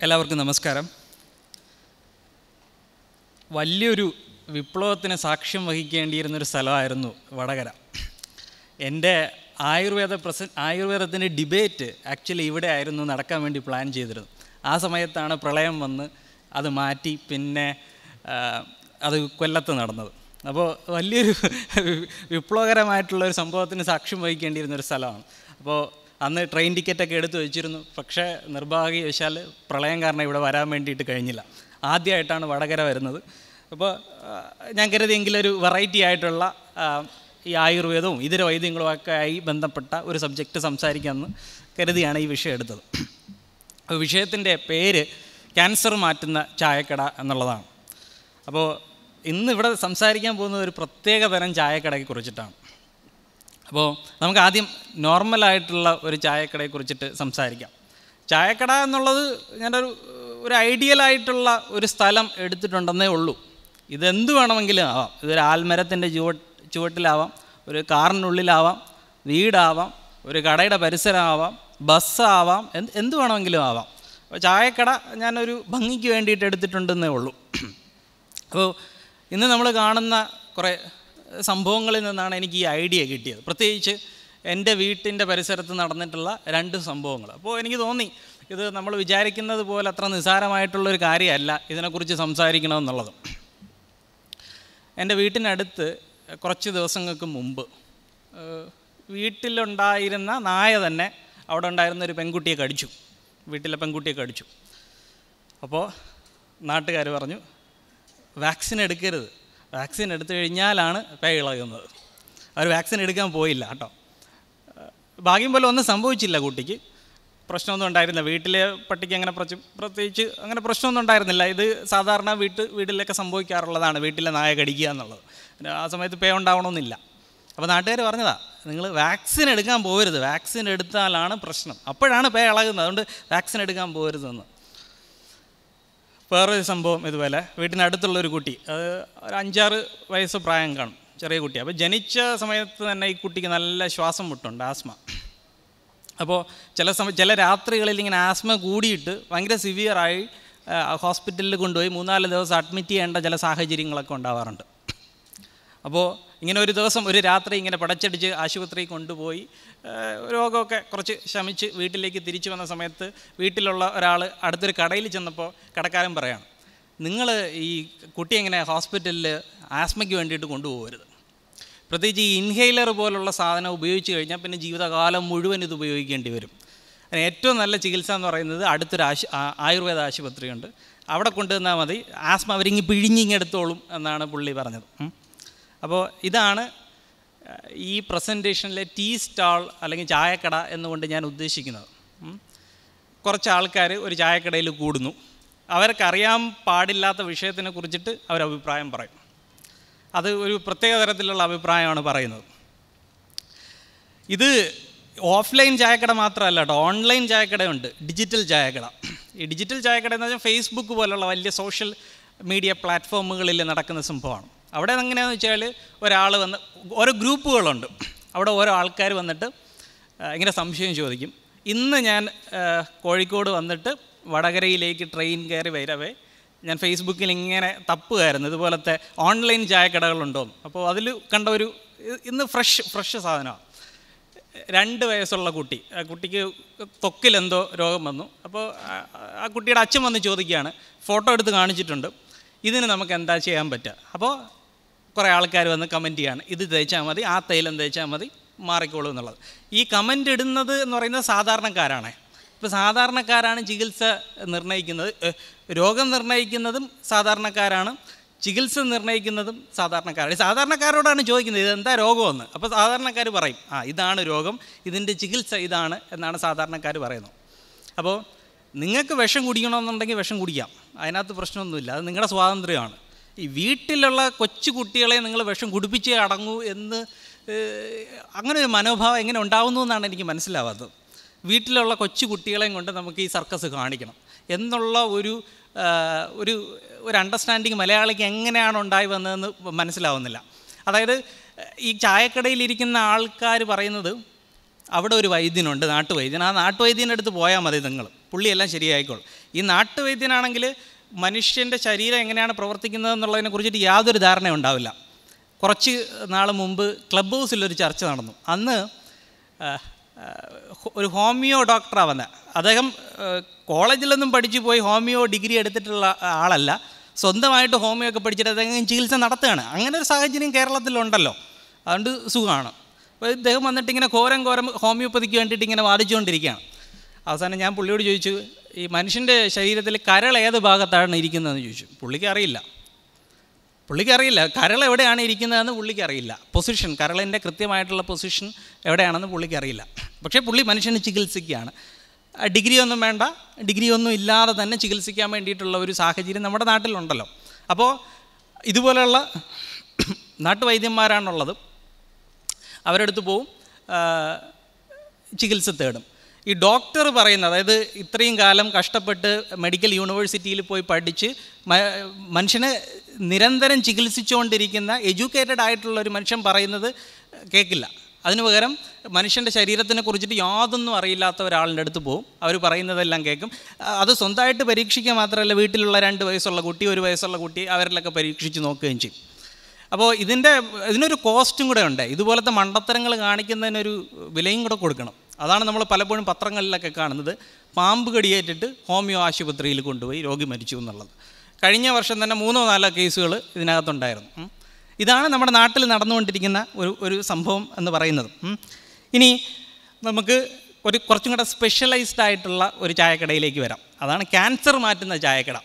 എല്ലാവർക്കും നമസ്കാരം വലിയൊരു വിപ്ലവത്തിന് സാക്ഷ്യം വഹിക്കേണ്ടിയിരുന്നൊരു സ്ഥലമായിരുന്നു വടകര എൻ്റെ ആയുർവേദ പ്രസ ആയുർവേദത്തിൻ്റെ ഡിബേറ്റ് ആക്ച്വലി ഇവിടെ ആയിരുന്നു നടക്കാൻ വേണ്ടി പ്ലാൻ ചെയ്തിരുന്നത് ആ സമയത്താണ് പ്രളയം വന്ന് അത് മാറ്റി പിന്നെ ആ, അത് കൊല്ലത്ത് നടന്നത് അപ്പോൾ വലിയൊരു വിപ്ലവകരമായിട്ടുള്ള ഒരു സംഭവത്തിന് സാക്ഷ്യം വഹിക്കേണ്ടിയിരുന്ന ഒരു സ്ഥലമാണ് അപ്പോൾ അന്ന് ട്രെയിൻ ടിക്കറ്റൊക്കെ എടുത്തു വെച്ചിരുന്നു പക്ഷേ നിർഭാഗ്യവശാൽ പ്രളയം കാരണം ഇവിടെ വരാൻ വേണ്ടിയിട്ട് കഴിഞ്ഞില്ല ആദ്യമായിട്ടാണ് വടകര വരുന്നത് അപ്പോൾ ആ, ഞാൻ കരുതിയെങ്കിലും ഒരു വെറൈറ്റി ആയിട്ടുള്ള ആ, ഈ ആയുർവേദവും ഇതര വൈദ്യങ്ങളും ഒക്കെ ആയി ബന്ധപ്പെട്ട ഒരു സബ്ജക്റ്റ് സംസാരിക്കാമെന്ന് കരുതിയാണ് ഈ വിഷയം എടുത്തത് അപ്പോൾ വിഷയത്തിൻ്റെ പേര് ക്യാൻസർ മാറ്റുന്ന ചായക്കട എന്നുള്ളതാണ് അപ്പോൾ ഇന്ന് ഇവിടെ സംസാരിക്കാൻ പോകുന്നത് ഒരു പ്രത്യേക തരം ചായക്കടയെ കുറിച്ചിട്ടാണ് അപ്പോൾ നമുക്ക് ആദ്യം നോർമലായിട്ടുള്ള ഒരു ചായക്കടയെ കുറിച്ചിട്ട് സംസാരിക്കാം ചായക്കട എന്നുള്ളത് ഞാനൊരു ഒരു ഐഡിയൽ ആയിട്ടുള്ള ഒരു സ്ഥലം എടുത്തിട്ടുണ്ടെന്നേ ഉള്ളൂ ഇതെന്ത് വേണമെങ്കിലും ആവാം ഇതൊരു ആൽമരത്തിൻ്റെ ചുവ ചുവട്ടിലാവാം ഒരു കാറിനുള്ളിലാവാം വീടാവാം ഒരു കടയുടെ പരിസരമാവാം ബസ്സാവാം എന്ത് എന്ത് വേണമെങ്കിലും ആവാം അപ്പോൾ ചായക്കട ഞാനൊരു ഭംഗിക്ക് വേണ്ടിയിട്ട് എടുത്തിട്ടുണ്ടെന്നേ ഉള്ളൂ അപ്പോൾ ഇന്ന് നമ്മൾ കാണുന്ന കുറേ സംഭവങ്ങളിൽ നിന്നാണ് എനിക്ക് ഈ ഐഡിയ കിട്ടിയത് പ്രത്യേകിച്ച് എൻ്റെ വീട്ടിൻ്റെ പരിസരത്ത് നടന്നിട്ടുള്ള രണ്ട് സംഭവങ്ങൾ അപ്പോൾ എനിക്ക് തോന്നി ഇത് നമ്മൾ വിചാരിക്കുന്നത് പോലെ അത്ര നിസ്സാരമായിട്ടുള്ളൊരു കാര്യമല്ല ഇതിനെക്കുറിച്ച് സംസാരിക്കണമെന്നുള്ളത് എൻ്റെ വീട്ടിനടുത്ത് കുറച്ച് ദിവസങ്ങൾക്ക് മുമ്പ് ഏഹ്, വീട്ടിലുണ്ടായിരുന്ന നായ തന്നെ അവിടെ ഉണ്ടായിരുന്ന ഒരു പെൺകുട്ടിയെ കടിച്ചു വീട്ടിലെ പെൺകുട്ടിയെ കടിച്ചു അപ്പോൾ നാട്ടുകാർ പറഞ്ഞു വാക്സിൻ എടുക്കരുത് വാക്സിൻ എടുത്തു കഴിഞ്ഞാലാണ് പേ ഇളകുന്നത് അവർ വാക്സിൻ എടുക്കാൻ പോയില്ല കേട്ടോ ഭാഗ്യം പോലെ ഒന്നും സംഭവിച്ചില്ല കുട്ടിക്ക് പ്രശ്നമൊന്നും ഉണ്ടായിരുന്നില്ല വീട്ടിലെ പട്ടിക്ക് അങ്ങനെ പ്രച്ച് പ്രത്യേകിച്ച് അങ്ങനെ പ്രശ്നമൊന്നും ഉണ്ടായിരുന്നില്ല ഇത് സാധാരണ വീട്ട് വീട്ടിലൊക്കെ സംഭവിക്കാറുള്ളതാണ് വീട്ടിലെ നായ കടിക്കുക എന്നുള്ളത് പിന്നെ ആ സമയത്ത് പേ ഉണ്ടാവണമെന്നില്ല അപ്പോൾ നാട്ടുകാർ പറഞ്ഞതാ നിങ്ങൾ വാക്സിൻ എടുക്കാൻ പോകരുത് വാക്സിൻ എടുത്താലാണ് പ്രശ്നം അപ്പോഴാണ് പേ ഇളകുന്നത് അതുകൊണ്ട് വാക്സിൻ എടുക്കാൻ പോകരുതെന്ന് വേറൊരു സംഭവം ഇതുപോലെ വീട്ടിനടുത്തുള്ളൊരു കുട്ടി അത് ഒരു അഞ്ചാറ് വയസ്സ് പ്രായം കാണും ചെറിയ കുട്ടി അപ്പോൾ ജനിച്ച സമയത്ത് തന്നെ ഈ കുട്ടിക്ക് നല്ല ശ്വാസം മുട്ടുണ്ട് ആസ്മ അപ്പോൾ ചില സമയം ചില രാത്രികളിൽ ഇങ്ങനെ ആസ്മ കൂടിയിട്ട് ഭയങ്കര സിവിയറായി ഹോസ്പിറ്റലിൽ കൊണ്ടുപോയി മൂന്നാല് ദിവസം അഡ്മിറ്റ് ചെയ്യേണ്ട ചില സാഹചര്യങ്ങളൊക്കെ ഉണ്ടാവാറുണ്ട് അപ്പോൾ ഇങ്ങനെ ഒരു ദിവസം ഒരു രാത്രി ഇങ്ങനെ പടച്ചടിച്ച് ആശുപത്രിയിൽ കൊണ്ടുപോയി ആ, രോഗമൊക്കെ കുറച്ച് ശമിച്ച് വീട്ടിലേക്ക് തിരിച്ചു വന്ന സമയത്ത് വീട്ടിലുള്ള ഒരാൾ അടുത്തൊരു കടയിൽ ചെന്നപ്പോൾ കടക്കാരൻ പറയാണ് നിങ്ങൾ ഈ കുട്ടി എങ്ങനെ ഹോസ്പിറ്റലിൽ ആസ്മയ്ക്ക് വേണ്ടിയിട്ട് കൊണ്ടുപോകരുത് പ്രത്യേകിച്ച് ഈ ഇൻഹെയിലർ പോലുള്ള സാധനം ഉപയോഗിച്ച് കഴിഞ്ഞാൽ പിന്നെ ജീവിതകാലം മുഴുവൻ ഇത് ഉപയോഗിക്കേണ്ടി വരും അതിന് ഏറ്റവും നല്ല ചികിത്സ എന്ന് പറയുന്നത് അടുത്തൊരു ആശു ആ- ആയുർവേദ ആശുപത്രിയുണ്ട് അവിടെ കൊണ്ടുവന്നാൽ മതി ആസ്മ അവരിങ്ങി പിഴിഞ്ഞിങ്ങെടുത്തോളും എന്നാണ് പുള്ളി പറഞ്ഞത് ഉം. അപ്പോൾ ഇതാണ് അഹ്, ഈ പ്രസൻറ്റേഷനിലെ ടീ സ്റ്റാൾ അല്ലെങ്കിൽ ചായക്കട എന്നുകൊണ്ട് ഞാൻ ഉദ്ദേശിക്കുന്നത് ഉം. കുറച്ച് ആൾക്കാർ ഒരു ചായക്കടയിൽ കൂടുന്നു അവർക്ക് അറിയാൻ പാടില്ലാത്ത വിഷയത്തിനെ കുറിച്ചിട്ട് അവർ അഭിപ്രായം പറയും അത് ഒരു പ്രത്യേക തരത്തിലുള്ള അഭിപ്രായമാണ് പറയുന്നത് ഇത് ഓഫ്ലൈൻ ചായക്കട മാത്രമല്ല കേട്ടോ ഓൺലൈൻ ചായക്കടയുണ്ട് ഡിജിറ്റൽ ചായക്കട ഈ ഡിജിറ്റൽ ചായക്കട എന്ന് വെച്ചാൽ ഫേസ്ബുക്ക് പോലുള്ള വലിയ സോഷ്യൽ മീഡിയ പ്ലാറ്റ്ഫോമുകളിൽ നടക്കുന്ന സംഭവമാണ് അവിടെ എങ്ങനെയാണെന്ന് വെച്ചാൽ ഒരാൾ വന്ന് ഓരോ ഗ്രൂപ്പുകളുണ്ട് അവിടെ ഓരോ ആൾക്കാർ വന്നിട്ട് ആ, ഇങ്ങനെ സംശയം ചോദിക്കും ഇന്ന് ഞാൻ ആ, കോഴിക്കോട് വന്നിട്ട് വടകരയിലേക്ക് ട്രെയിൻ കയറി വരവേ ഞാൻ ഫേസ്ബുക്കിൽ ഇങ്ങനെ തപ്പുകയായിരുന്നു ഇതുപോലത്തെ ഓൺലൈൻ ചായക്കടകളുണ്ടോ എന്ന് അപ്പോൾ അതിൽ കണ്ട ഒരു ഇ- ഇന്ന് ഫ്രഷ് ഫ്രഷ് സാധനമാണ് രണ്ട് വയസ്സുള്ള കുട്ടി ആ കുട്ടിക്ക് ത്വക്കിലെന്തോ രോഗം വന്നു അപ്പോൾ ആ- ആ കുട്ടിയുടെ അച്ഛൻ വന്ന് ചോദിക്കുകയാണ് ഫോട്ടോ എടുത്ത് കാണിച്ചിട്ടുണ്ട് ഇതിന് നമുക്ക് എന്താ ചെയ്യാൻ പറ്റുക അപ്പോൾ കുറേ ആൾക്കാർ വന്ന് കമൻറ്റ് ചെയ്യാണ് ഇത് തേച്ചാൽ മതി ആ തൈലം തേച്ചാൽ മതി മാറിക്കോളൂ എന്നുള്ളത് ഈ കമൻ്റ് ഇടുന്നത് എന്ന് പറയുന്നത് സാധാരണക്കാരാണ് ഇപ്പോൾ സാധാരണക്കാരാണ് ചികിത്സ നിർണ്ണയിക്കുന്നത് ഏ, രോഗം നിർണ്ണയിക്കുന്നതും സാധാരണക്കാരാണ് ചികിത്സ നിർണ്ണയിക്കുന്നതും സാധാരണക്കാരാണ് ഈ സാധാരണക്കാരോടാണ് ചോദിക്കുന്നത് ഇതെന്താ രോഗമെന്ന് അപ്പോൾ സാധാരണക്കാർ പറയും ആ ഇതാണ് രോഗം ഇതിൻ്റെ ചികിത്സ ഇതാണ് എന്നാണ് സാധാരണക്കാർ പറയുന്നത് അപ്പോൾ നിങ്ങൾക്ക് വിഷം കുടിക്കണമെന്നുണ്ടെങ്കിൽ വിഷം കുടിക്കാം അതിനകത്ത് പ്രശ്നമൊന്നുമില്ല അത് നിങ്ങളുടെ സ്വാതന്ത്ര്യമാണ് ഈ വീട്ടിലുള്ള കൊച്ചു കുട്ടികളെ നിങ്ങൾ വിഷം കുടിപ്പിച്ചേ അടങ്ങൂ എന്ന് ഏഹ്, അങ്ങനെ ഒരു മനോഭാവം എങ്ങനെ ഉണ്ടാവുന്നു എന്നാണ് എനിക്ക് മനസ്സിലാവാത്തത് വീട്ടിലുള്ള കൊച്ചു കുട്ടികളെയും കൊണ്ട് നമുക്ക് ഈ സർക്കസ് കാണിക്കണം എന്നുള്ള ഒരു ആ, ഒരു ഒരു അണ്ടർസ്റ്റാൻഡിങ് മലയാളിക്ക് എങ്ങനെയാണ് ഉണ്ടായി വന്നതെന്ന് മനസ്സിലാവുന്നില്ല അതായത് ഈ ചായക്കടയിലിരിക്കുന്ന ആൾക്കാർ പറയുന്നത് അവിടെ ഒരു വൈദ്യനുണ്ട് നാട്ടുവൈദ്യൻ ആ നാട്ടുവൈദ്യൻ്റെ അടുത്ത് പോയാൽ മതി നിങ്ങൾ പുള്ളിയെല്ലാം ശരിയായിക്കോളും ഈ നാട്ടുവൈദ്യനാണെങ്കിൽ മനുഷ്യൻ്റെ ശരീരം എങ്ങനെയാണ് പ്രവർത്തിക്കുന്നത് എന്നുള്ളതിനെ കുറിച്ചിട്ട് യാതൊരു ധാരണയും ഉണ്ടാവില്ല കുറച്ച് നാൾ മുമ്പ് ക്ലബ് ഹൗസിലൊരു ചർച്ച നടന്നു അന്ന് ആ, ആ, ഒരു ഹോമിയോ ഡോക്ടറാണ് വന്നത് അദ്ദേഹം ആ, കോളേജിലൊന്നും പഠിച്ചു പോയി ഹോമിയോ ഡിഗ്രി എടുത്തിട്ടുള്ള ആളല്ല സ്വന്തമായിട്ട് ഹോമിയോ ഒക്കെ പഠിച്ചിട്ട് അദ്ദേഹം ചികിത്സ നടത്തുകയാണ് അങ്ങനെ ഒരു സാഹചര്യം കേരളത്തിലുണ്ടല്ലോ അതുകൊണ്ട് സുഖമാണ് അപ്പോൾ ഇദ്ദേഹം വന്നിട്ട് ഇങ്ങനെ ഘോരം ഘോരം ഹോമിയോപ്പതിക്ക് വേണ്ടിയിട്ട് ഇങ്ങനെ വാദിച്ചുകൊണ്ടിരിക്കുകയാണ് അവസാനം ഞാൻ പുള്ളിയോട് ചോദിച്ചു ഈ മനുഷ്യൻ്റെ ശരീരത്തിൽ കരൾ ഏത് ഭാഗത്താണ് ഇരിക്കുന്നതെന്ന് ചോദിച്ചു പുള്ളിക്ക് അറിയില്ല പുള്ളിക്ക് അറിയില്ല കരൾ എവിടെയാണ് ഇരിക്കുന്നതെന്ന് പുള്ളിക്ക് അറിയില്ല പൊസിഷൻ കരളിൻ്റെ കൃത്യമായിട്ടുള്ള പൊസിഷൻ എവിടെയാണെന്ന് പുള്ളിക്ക് അറിയില്ല പക്ഷേ പുള്ളി മനുഷ്യനെ ചികിത്സിക്കുകയാണ് ആ, ഡിഗ്രി ഒന്നും വേണ്ട ഡിഗ്രി ഒന്നും ഇല്ലാതെ തന്നെ ചികിത്സിക്കാൻ വേണ്ടിയിട്ടുള്ള ഒരു സാഹചര്യം നമ്മുടെ നാട്ടിലുണ്ടല്ലോ അപ്പോൾ ഇതുപോലെയുള്ള നാട്ടുവൈദ്യന്മാരാണുള്ളത് അവരുടെ അടുത്ത് പോവും ആ, ചികിത്സ തേടും ഈ ഡോക്ടർ പറയുന്നത് അതായത് ഇത്രയും കാലം കഷ്ടപ്പെട്ട് മെഡിക്കൽ യൂണിവേഴ്സിറ്റിയിൽ പോയി പഠിച്ച് മ- മനുഷ്യനെ നിരന്തരം ചികിത്സിച്ചുകൊണ്ടിരിക്കുന്ന എഡ്യൂക്കേറ്റഡ് ആയിട്ടുള്ള ഒരു മനുഷ്യൻ പറയുന്നത് കേൾക്കില്ല അതിനു പകരം മനുഷ്യൻ്റെ ശരീരത്തിനെ കുറിച്ചിട്ട് യാതൊന്നും അറിയില്ലാത്ത ഒരാളിൻ്റെ അടുത്ത് പോകും അവർ പറയുന്നതെല്ലാം കേൾക്കും ആ, അത് സ്വന്തമായിട്ട് പരീക്ഷിക്കുക മാത്രമല്ല വീട്ടിലുള്ള രണ്ട് വയസ്സുള്ള കുട്ടി ഒരു വയസ്സുള്ള കുട്ടി അവരിലൊക്കെ പരീക്ഷിച്ച് നോക്കുകയും ചെയ്യും അപ്പോൾ ഇതിൻ്റെ ഇതിനൊരു കോസ്റ്റും കൂടെ ഉണ്ട് ഇതുപോലത്തെ മണ്ടത്തരങ്ങൾ കാണിക്കുന്നതിനൊരു വിലയും കൂടെ കൊടുക്കണം അതാണ് നമ്മൾ പലപ്പോഴും പത്രങ്ങളിലൊക്കെ കാണുന്നത് പാമ്പ് കടിയേറ്റിട്ട് ഹോമിയോ ആശുപത്രിയിൽ കൊണ്ടുപോയി രോഗി മരിച്ചു എന്നുള്ളത് കഴിഞ്ഞ വർഷം തന്നെ മൂന്നോ നാലോ കേസുകൾ ഇതിനകത്തുണ്ടായിരുന്നു ഉം. ഇതാണ് നമ്മുടെ നാട്ടിൽ നടന്നുകൊണ്ടിരിക്കുന്ന ഒരു ഒരു സംഭവം എന്ന് പറയുന്നത് ഉം. ഇനി നമുക്ക് ഒരു കുറച്ചും കൂടെ സ്പെഷ്യലൈസ്ഡ് ആയിട്ടുള്ള ഒരു ചായക്കടയിലേക്ക് വരാം അതാണ് ക്യാൻസർ മാറ്റുന്ന ചായക്കട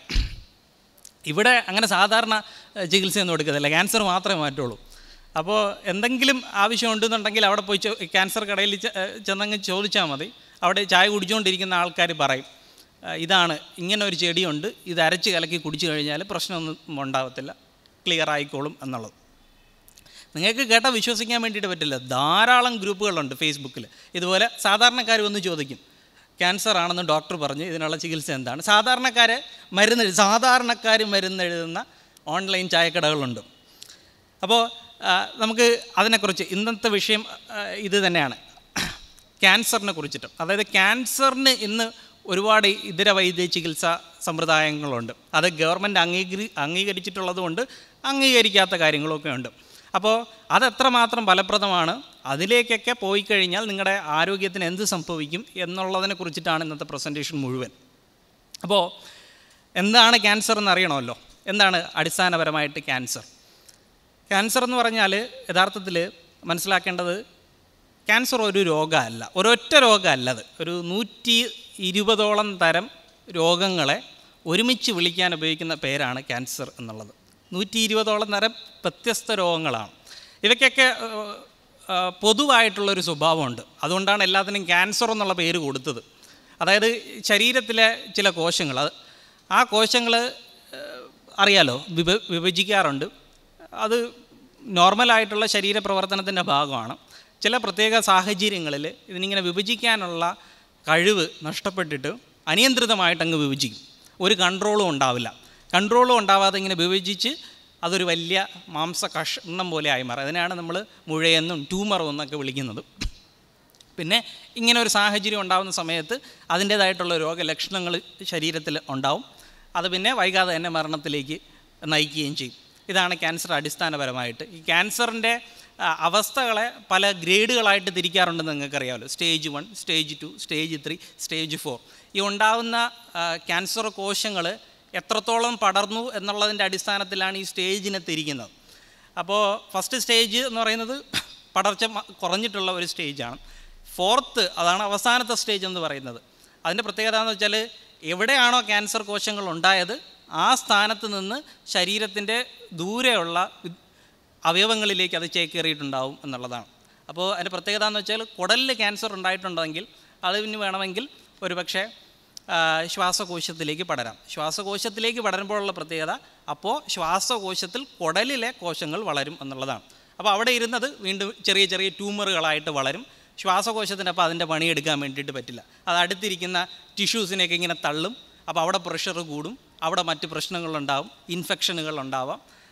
ഇവിടെ അങ്ങനെ സാധാരണ ഏഹ്, ചികിത്സയൊന്നും എടുക്കത്തില്ല ക്യാൻസർ മാത്രമേ മാറ്റുള്ളൂ അപ്പോൾ എന്തെങ്കിലും ആവശ്യമുണ്ടെന്നുണ്ടെങ്കിൽ അവിടെ പോയി ചോ- ക്യാൻസർ കടയിൽ ചെ- ഏഹ്, ചെന്നങ്ങ് ചോദിച്ചാൽ മതി അവിടെ ചായ കുടിച്ചുകൊണ്ടിരിക്കുന്ന ആൾക്കാർ പറയും ഏഹ്, ഇതാണ് ഇങ്ങനെ ഒരു ചെടിയുണ്ട് ഇത് അരച്ച് കലക്കി കുടിച്ചു കഴിഞ്ഞാൽ പ്രശ്നമൊന്നും ഉണ്ടാകത്തില്ല ക്ലിയർ ആയിക്കോളും എന്നുള്ളത് നിങ്ങൾക്ക് കേട്ടാൽ വിശ്വസിക്കാൻ വേണ്ടിയിട്ട് പറ്റില്ല ധാരാളം ഗ്രൂപ്പുകളുണ്ട് ഫേസ്ബുക്കിൽ ഇതുപോലെ സാധാരണക്കാർ വന്ന് ചോദിക്കും ക്യാൻസർ ആണെന്ന് ഡോക്ടർ പറഞ്ഞു ഇതിനുള്ള ചികിത്സ എന്താണ് സാധാരണക്കാരെ മരുന്ന് എഴു- സാധാരണക്കാർ മരുന്ന് എഴുതുന്ന ഓൺലൈൻ ചായക്കടകളുണ്ട് അപ്പോൾ ആ, നമുക്ക് അതിനെക്കുറിച്ച് ഇന്നത്തെ വിഷയം ആ, ഇത് തന്നെയാണ് ക്യാൻസറിനെ കുറിച്ചിട്ട് അതായത് ക്യാൻസറിന് ഇന്ന് ഒരുപാട് ഇതര വൈദ്യ ചികിത്സാ സമ്പ്രദായങ്ങളുണ്ട് അത് ഗവൺമെൻറ് അംഗീകരി അംഗീകരിച്ചിട്ടുള്ളതുകൊണ്ട് അംഗീകരിക്കാത്ത കാര്യങ്ങളൊക്കെ ഉണ്ട് അപ്പോൾ അതെത്രമാത്രം ഫലപ്രദമാണ് അതിലേക്കൊക്കെ പോയി കഴിഞ്ഞാൽ നിങ്ങളുടെ ആരോഗ്യത്തിന് എന്ത് സംഭവിക്കും എന്നുള്ളതിനെ കുറിച്ചിട്ടാണ് ഇന്നത്തെ പ്രസൻറ്റേഷൻ മുഴുവൻ അപ്പോൾ എന്താണ് ക്യാൻസർ എന്ന് അറിയണമല്ലോ എന്താണ് അടിസ്ഥാനപരമായിട്ട് ക്യാൻസർ ക്യാൻസർ എന്ന് പറഞ്ഞാൽ യഥാർത്ഥത്തിൽ മനസ്സിലാക്കേണ്ടത് ക്യാൻസർ ഒരു രോഗമല്ല ഒരൊറ്റ രോഗമല്ല അത് ഒരു നൂറ്റി ഇരുപതോളം തരം രോഗങ്ങളെ ഒരുമിച്ച് വിളിക്കാൻ ഉപയോഗിക്കുന്ന പേരാണ് ക്യാൻസർ എന്നുള്ളത് നൂറ്റി ഇരുപതോളം തരം വ്യത്യസ്ത രോഗങ്ങളാണ് ഇവയ്ക്കൊക്കെ ഏഹ്, ഏഹ്, പൊതുവായിട്ടുള്ളൊരു സ്വഭാവമുണ്ട് അതുകൊണ്ടാണ് എല്ലാത്തിനും ക്യാൻസർ എന്നുള്ള പേര് കൊടുത്തത് അതായത് ശരീരത്തിലെ ചില കോശങ്ങൾ അത് ആ കോശങ്ങൾ അറിയാലോ വിഭ വിഭജിക്കാറുണ്ട് അത് നോർമലായിട്ടുള്ള ശരീരപ്രവർത്തനത്തിൻ്റെ ഭാഗമാണ് ചില പ്രത്യേക സാഹചര്യങ്ങളിൽ ഇതിനിങ്ങനെ വിഭജിക്കാനുള്ള കഴിവ് നഷ്ടപ്പെട്ടിട്ട് അനിയന്ത്രിതമായിട്ട് അങ്ങ് വിഭജിക്കും ഒരു കൺട്രോളും ഉണ്ടാവില്ല കൺട്രോളും ഉണ്ടാവാതെ ഇങ്ങനെ വിഭജിച്ച് അതൊരു വലിയ മാംസ കഷ്ണം പോലെ ആയി മാറും അതിനാണ് നമ്മൾ മുഴയെന്നും ട്യൂമറും എന്നൊക്കെ വിളിക്കുന്നത് പിന്നെ ഇങ്ങനെ ഒരു സാഹചര്യം ഉണ്ടാകുന്ന സമയത്ത് അതിൻ്റേതായിട്ടുള്ള രോഗലക്ഷണങ്ങൾ ശരീരത്തിൽ ഉണ്ടാവും അത് പിന്നെ വൈകാതെ തന്നെ മരണത്തിലേക്ക് നയിക്കുകയും ചെയ്യും ഇതാണ് ക്യാൻസർ അടിസ്ഥാനപരമായിട്ട് ഈ ക്യാൻസറിൻ്റെ ആ, അവസ്ഥകളെ പല ഗ്രേഡുകളായിട്ട് തിരിക്കാറുണ്ടെന്ന് നിങ്ങൾക്കറിയാമല്ലോ stage one stage two stage three stage four ഈ ഉണ്ടാകുന്ന ആ, ക്യാൻസർ കോശങ്ങൾ എത്രത്തോളം പടർന്നു എന്നുള്ളതിൻ്റെ അടിസ്ഥാനത്തിലാണ് ഈ സ്റ്റേജിനെ തിരിക്കുന്നത് അപ്പോൾ ഫസ്റ്റ് സ്റ്റേജ് എന്ന് പറയുന്നത് പടർച്ച മ- കുറഞ്ഞിട്ടുള്ള ഒരു സ്റ്റേജാണ് ഫോർത്ത് അതാണ് അവസാനത്തെ സ്റ്റേജ് എന്ന് പറയുന്നത് അതിൻ്റെ പ്രത്യേകത എന്ന് വെച്ചാൽ എവിടെയാണോ ക്യാൻസർ കോശങ്ങൾ ഉണ്ടായത് ആ സ്ഥാനത്ത് നിന്ന് ശരീരത്തിൻ്റെ ദൂരെയുള്ള വി- അവയവങ്ങളിലേക്ക് അത് ചേക്കേറിയിട്ടുണ്ടാവും എന്നുള്ളതാണ് അപ്പോൾ അതിൻ്റെ പ്രത്യേകത എന്ന് വെച്ചാൽ കുടലിൽ ക്യാൻസർ ഉണ്ടായിട്ടുണ്ടെങ്കിൽ അതിന് വേണമെങ്കിൽ ഒരു പക്ഷേ ആ, ശ്വാസകോശത്തിലേക്ക് പടരാം ശ്വാസകോശത്തിലേക്ക് പടരുമ്പോഴുള്ള പ്രത്യേകത അപ്പോൾ ശ്വാസകോശത്തിൽ കുടലിലെ കോശങ്ങൾ വളരും എന്നുള്ളതാണ് അപ്പോൾ അവിടെ ഇരുന്നത് വീണ്ടും ചെറിയ ചെറിയ ട്യൂമറുകളായിട്ട് വളരും ശ്വാസകോശത്തിന് അപ്പോൾ അതിൻ്റെ പണിയെടുക്കാൻ വേണ്ടിയിട്ട് പറ്റില്ല അത് അടുത്തിരിക്കുന്ന ടിഷ്യൂസിനെയൊക്കെ ഇങ്ങനെ തള്ളും അപ്പോൾ അവിടെ പ്രഷർ കൂടും അവിടെ മറ്റ് പ്രശ്നങ്ങളുണ്ടാവും ഇൻഫെക്ഷനുകൾ ഉണ്ടാവാം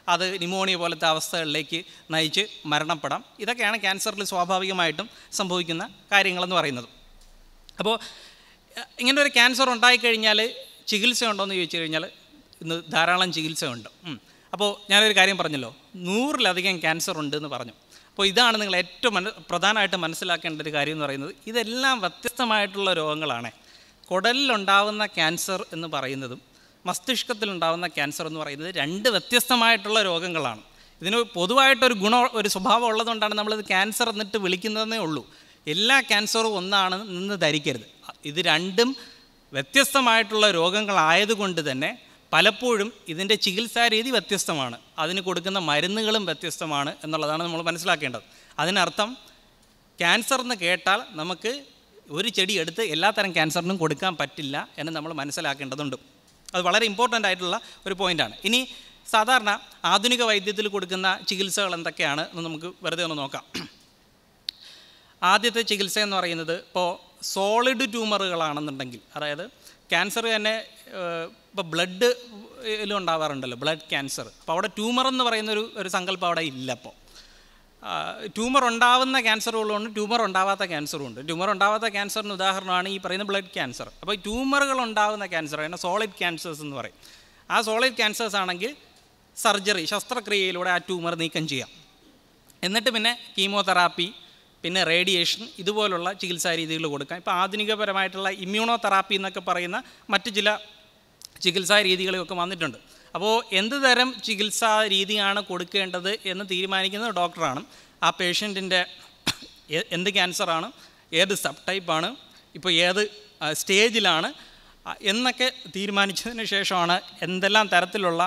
അത് ന്യൂമോണിയ പോലത്തെ അവസ്ഥകളിലേക്ക് നയിച്ച് മരണപ്പെടാം ഇതൊക്കെയാണ് ക്യാൻസറിൽ സ്വാഭാവികമായിട്ടും സംഭവിക്കുന്ന കാര്യങ്ങളെന്ന് പറയുന്നത് അപ്പോൾ അഹ് ഇങ്ങനെ ഒരു ക്യാൻസർ ഉണ്ടായിക്കഴിഞ്ഞാൽ ചികിത്സ ഉണ്ടോ എന്ന് ചോദിച്ചു കഴിഞ്ഞാൽ ഇന്ന് ധാരാളം ചികിത്സയുണ്ട് ഉം. അപ്പോൾ ഞാനൊരു കാര്യം പറഞ്ഞല്ലോ നൂറിലധികം ക്യാൻസർ ഉണ്ട് എന്ന് പറഞ്ഞു അപ്പോൾ ഇതാണ് നിങ്ങൾ ഏറ്റവും മന പ്രധാനമായിട്ട് മനസ്സിലാക്കേണ്ട ഒരു കാര്യം എന്ന് പറയുന്നത് ഇതെല്ലാം വ്യത്യസ്തമായിട്ടുള്ള രോഗങ്ങളാണ് കുടലിലുണ്ടാവുന്ന ക്യാൻസർ എന്ന് പറയുന്നതും മസ്തിഷ്കത്തിലുണ്ടാവുന്ന ക്യാൻസർ എന്ന് പറയുന്നത് രണ്ട് വ്യത്യസ്തമായിട്ടുള്ള രോഗങ്ങളാണ് ഇതിന് പൊതുവായിട്ടൊരു ഗുണം ഒരു സ്വഭാവം ഉള്ളതുകൊണ്ടാണ് നമ്മളിത് ക്യാൻസർ എന്നിട്ട് വിളിക്കുന്നതെന്നേ ഉള്ളൂ എല്ലാ ക്യാൻസറും ഒന്നാണ് നിന്ന് ധരിക്കരുത് ഇത് രണ്ടും വ്യത്യസ്തമായിട്ടുള്ള രോഗങ്ങളായതുകൊണ്ട് തന്നെ പലപ്പോഴും ഇതിൻ്റെ ചികിത്സാ രീതി വ്യത്യസ്തമാണ് അതിന് കൊടുക്കുന്ന മരുന്നുകളും വ്യത്യസ്തമാണ് എന്നുള്ളതാണ് നമ്മൾ മനസ്സിലാക്കേണ്ടത് അതിനർത്ഥം ക്യാൻസർ എന്ന് കേട്ടാൽ നമുക്ക് ഒരു ചെടി എടുത്ത് എല്ലാത്തരം ക്യാൻസറിനും കൊടുക്കാൻ പറ്റില്ല എന്ന് നമ്മൾ മനസ്സിലാക്കേണ്ടതുണ്ട് അത് വളരെ ഇമ്പോർട്ടൻ്റ് ആയിട്ടുള്ള ഒരു പോയിൻ്റാണ് ഇനി സാധാരണ ആധുനിക വൈദ്യത്തിൽ കൊടുക്കുന്ന ചികിത്സകൾ എന്തൊക്കെയാണ് എന്ന് നമുക്ക് വെറുതെ ഒന്ന് നോക്കാം ആദ്യത്തെ ചികിത്സ എന്ന് പറയുന്നത് ഇപ്പോൾ സോളിഡ് ട്യൂമറുകളാണെന്നുണ്ടെങ്കിൽ അതായത് ക്യാൻസർ തന്നെ ഇപ്പോൾ ബ്ലഡ് ഉണ്ടാവാറുണ്ടല്ലോ ബ്ലഡ് ക്യാൻസർ അപ്പോൾ അവിടെ ട്യൂമർ എന്ന് പറയുന്ന ഒരു ഒരു സങ്കല്പം അവിടെ ഇല്ല അപ്പോൾ ട്യൂമർ ഉണ്ടാവുന്ന ക്യാൻസറുകളുണ്ട് ട്യൂമർ ഉണ്ടാവാത്ത ക്യാൻസറും ഉണ്ട് ട്യൂമർ ഉണ്ടാവാത്ത ക്യാൻസറിന് ഉദാഹരണമാണ് ഈ പറയുന്ന ബ്ലഡ് ക്യാൻസർ അപ്പോൾ ഈ ട്യൂമറുകൾ ഉണ്ടാവുന്ന ക്യാൻസർ അതിനെ സോളിഡ് ക്യാൻസേഴ്സ് എന്ന് പറയും ആ സോളിഡ് ക്യാൻസേഴ്സ് ആണെങ്കിൽ സർജറി ശസ്ത്രക്രിയയിലൂടെ ആ ട്യൂമർ നീക്കം ചെയ്യാം എന്നിട്ട് പിന്നെ കീമോതെറാപ്പി പിന്നെ റേഡിയേഷൻ ഇതുപോലുള്ള ചികിത്സാ രീതികൾ കൊടുക്കാം ഇപ്പോൾ ആധുനികപരമായിട്ടുള്ള ഇമ്മ്യൂണോ തെറാപ്പി എന്നൊക്കെ പറയുന്ന മറ്റ് ചില ചികിത്സാ രീതികളൊക്കെ വന്നിട്ടുണ്ട് അപ്പോൾ എന്ത് തരം ചികിത്സാ രീതിയാണ് കൊടുക്കേണ്ടത് എന്ന് തീരുമാനിക്കുന്നത് ഡോക്ടറാണ് ആ പേഷ്യൻറ്റിൻ്റെ എന്ത് ക്യാൻസറാണ് ഏത് സബ് ടൈപ്പാണ് ഇപ്പോൾ ഏത് ആ, സ്റ്റേജിലാണ് ആ, എന്നൊക്കെ തീരുമാനിച്ചതിന് ശേഷമാണ് എന്തെല്ലാം തരത്തിലുള്ള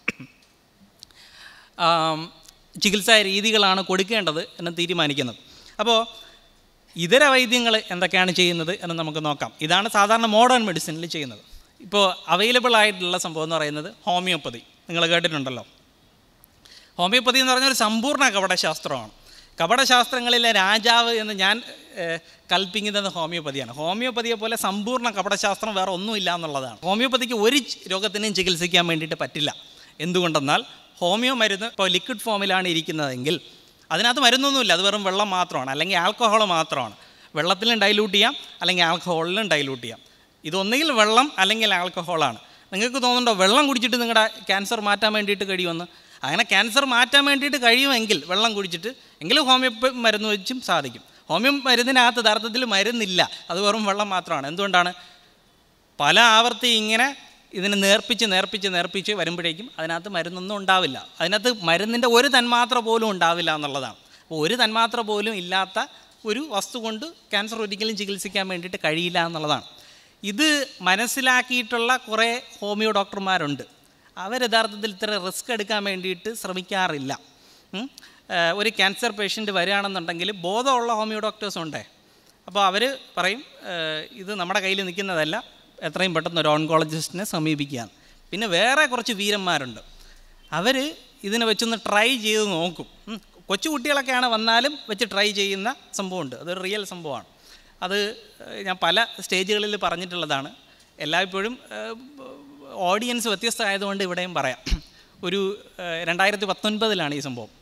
ആം, ചികിത്സാ രീതികളാണ് കൊടുക്കേണ്ടത് എന്ന് തീരുമാനിക്കുന്നത് അപ്പോൾ ഇതര വൈദ്യങ്ങൾ എന്തൊക്കെയാണ് ചെയ്യുന്നത് എന്ന് നമുക്ക് നോക്കാം ഇതാണ് സാധാരണ മോഡേൺ മെഡിസിനിൽ ചെയ്യുന്നത് ഇപ്പോൾ അവൈലബിൾ ആയിട്ടുള്ള സംഭവം എന്ന് പറയുന്നത് ഹോമിയോപ്പതി നിങ്ങൾ കേട്ടിട്ടുണ്ടല്ലോ ഹോമിയോപ്പതി എന്ന് പറഞ്ഞ ഒരു സമ്പൂർണ്ണ കപടശാസ്ത്രമാണ് കപടശാസ്ത്രങ്ങളിലെ രാജാവ് എന്ന് ഞാൻ ഏഹ്, കൽപ്പിക്കുന്നത് ഹോമിയോപ്പതിയാണ് ഹോമിയോപ്പതിയെ പോലെ സമ്പൂർണ്ണ കപടശാസ്ത്രം വേറെ ഒന്നുമില്ല എന്നുള്ളതാണ് ഹോമിയോപ്പതിക്ക് ഒരു ചി- രോഗത്തിനെയും ചികിത്സിക്കാൻ വേണ്ടിയിട്ട് പറ്റില്ല എന്തുകൊണ്ടെന്നാൽ ഹോമിയോ മരുന്ന് ഇപ്പോൾ ലിക്വിഡ് ഫോമിലാണ് ഇരിക്കുന്നതെങ്കിൽ അതിനകത്ത് മരുന്നൊന്നുമില്ല അത് വെറും വെള്ളം മാത്രമാണ് അല്ലെങ്കിൽ ആൽക്കഹോൾ മാത്രമാണ് വെള്ളത്തിലും ഡൈലൂട്ട് ചെയ്യാം അല്ലെങ്കിൽ ആൽക്കഹോളിലും ഡൈലൂട്ട് ചെയ്യാം ഇതൊന്നുകിൽ വെള്ളം അല്ലെങ്കിൽ ആൽക്കഹോളാണ് നിങ്ങൾക്ക് തോന്നുന്നുണ്ടോ വെള്ളം കുടിച്ചിട്ട് നിങ്ങളുടെ ക്യാൻസർ മാറ്റാൻ വേണ്ടിയിട്ട് കഴിയുമെന്ന് അങ്ങനെ ക്യാൻസർ മാറ്റാൻ വേണ്ടിയിട്ട് കഴിയുമെങ്കിൽ വെള്ളം കുടിച്ചിട്ട് എങ്കിലും ഹോമിയോ മരുന്ന് വെച്ചും സാധിക്കും ഹോമിയോ മരുന്നിനകത്ത് യഥാർത്ഥത്തിൽ മരുന്നില്ല അത് വെറും വെള്ളം മാത്രമാണ് എന്തുകൊണ്ടാണ് പല ആവർത്തി ഇങ്ങനെ ഇതിനെ നേർപ്പിച്ച് നേർപ്പിച്ച് നേർപ്പിച്ച് വരുമ്പോഴേക്കും അതിനകത്ത് മരുന്നൊന്നും ഉണ്ടാവില്ല അതിനകത്ത് മരുന്നിൻ്റെ ഒരു തന്മാത്ര പോലും ഉണ്ടാവില്ല എന്നുള്ളതാണ് അപ്പോൾ ഒരു തന്മാത്ര പോലും ഇല്ലാത്ത ഒരു വസ്തു കൊണ്ട് ക്യാൻസർ ഒരിക്കലും ചികിത്സിക്കാൻ വേണ്ടിയിട്ട് കഴിയില്ല എന്നുള്ളതാണ് ഇത് മനസ്സിലാക്കിയിട്ടുള്ള കുറേ ഹോമിയോ ഡോക്ടർമാരുണ്ട് അവർ യഥാർത്ഥത്തിൽ ഇത്ര റിസ്ക് എടുക്കാൻ വേണ്ടിയിട്ട് ശ്രമിക്കാറില്ല ഉം. ഏഹ് ഒരു ക്യാൻസർ പേഷ്യൻ്റ് വരികയാണെന്നുണ്ടെങ്കിൽ ബോധമുള്ള ഹോമിയോ ഡോക്ടേഴ്സ് ഉണ്ടേ അപ്പോൾ അവർ പറയും ഏഹ് ഇത് നമ്മുടെ കയ്യിൽ നിൽക്കുന്നതല്ല എത്രയും പെട്ടെന്ന് ഒരു ഓൺകോളജിസ്റ്റിനെ സമീപിക്കുകയാണ് പിന്നെ വേറെ കുറച്ച് വീരന്മാരുണ്ട് അവർ ഇതിനെ വെച്ചൊന്ന് ട്രൈ ചെയ്ത് നോക്കും ഉം. കൊച്ചു കുട്ടികളൊക്കെയാണ് വന്നാലും വെച്ച് ട്രൈ ചെയ്യുന്ന സംഭവമുണ്ട് അതൊരു റിയൽ സംഭവമാണ് അത് ഏഹ് ഞാൻ പല സ്റ്റേജുകളിൽ പറഞ്ഞിട്ടുള്ളതാണ് എല്ലായ്പ്പോഴും ഓഡിയൻസ് വ്യത്യസ്തമായതുകൊണ്ട് ഇവിടെയും പറയാം ഒരു ഏഹ് രണ്ടായിരത്തി പത്തൊൻപതിലാണ് ഈ സംഭവം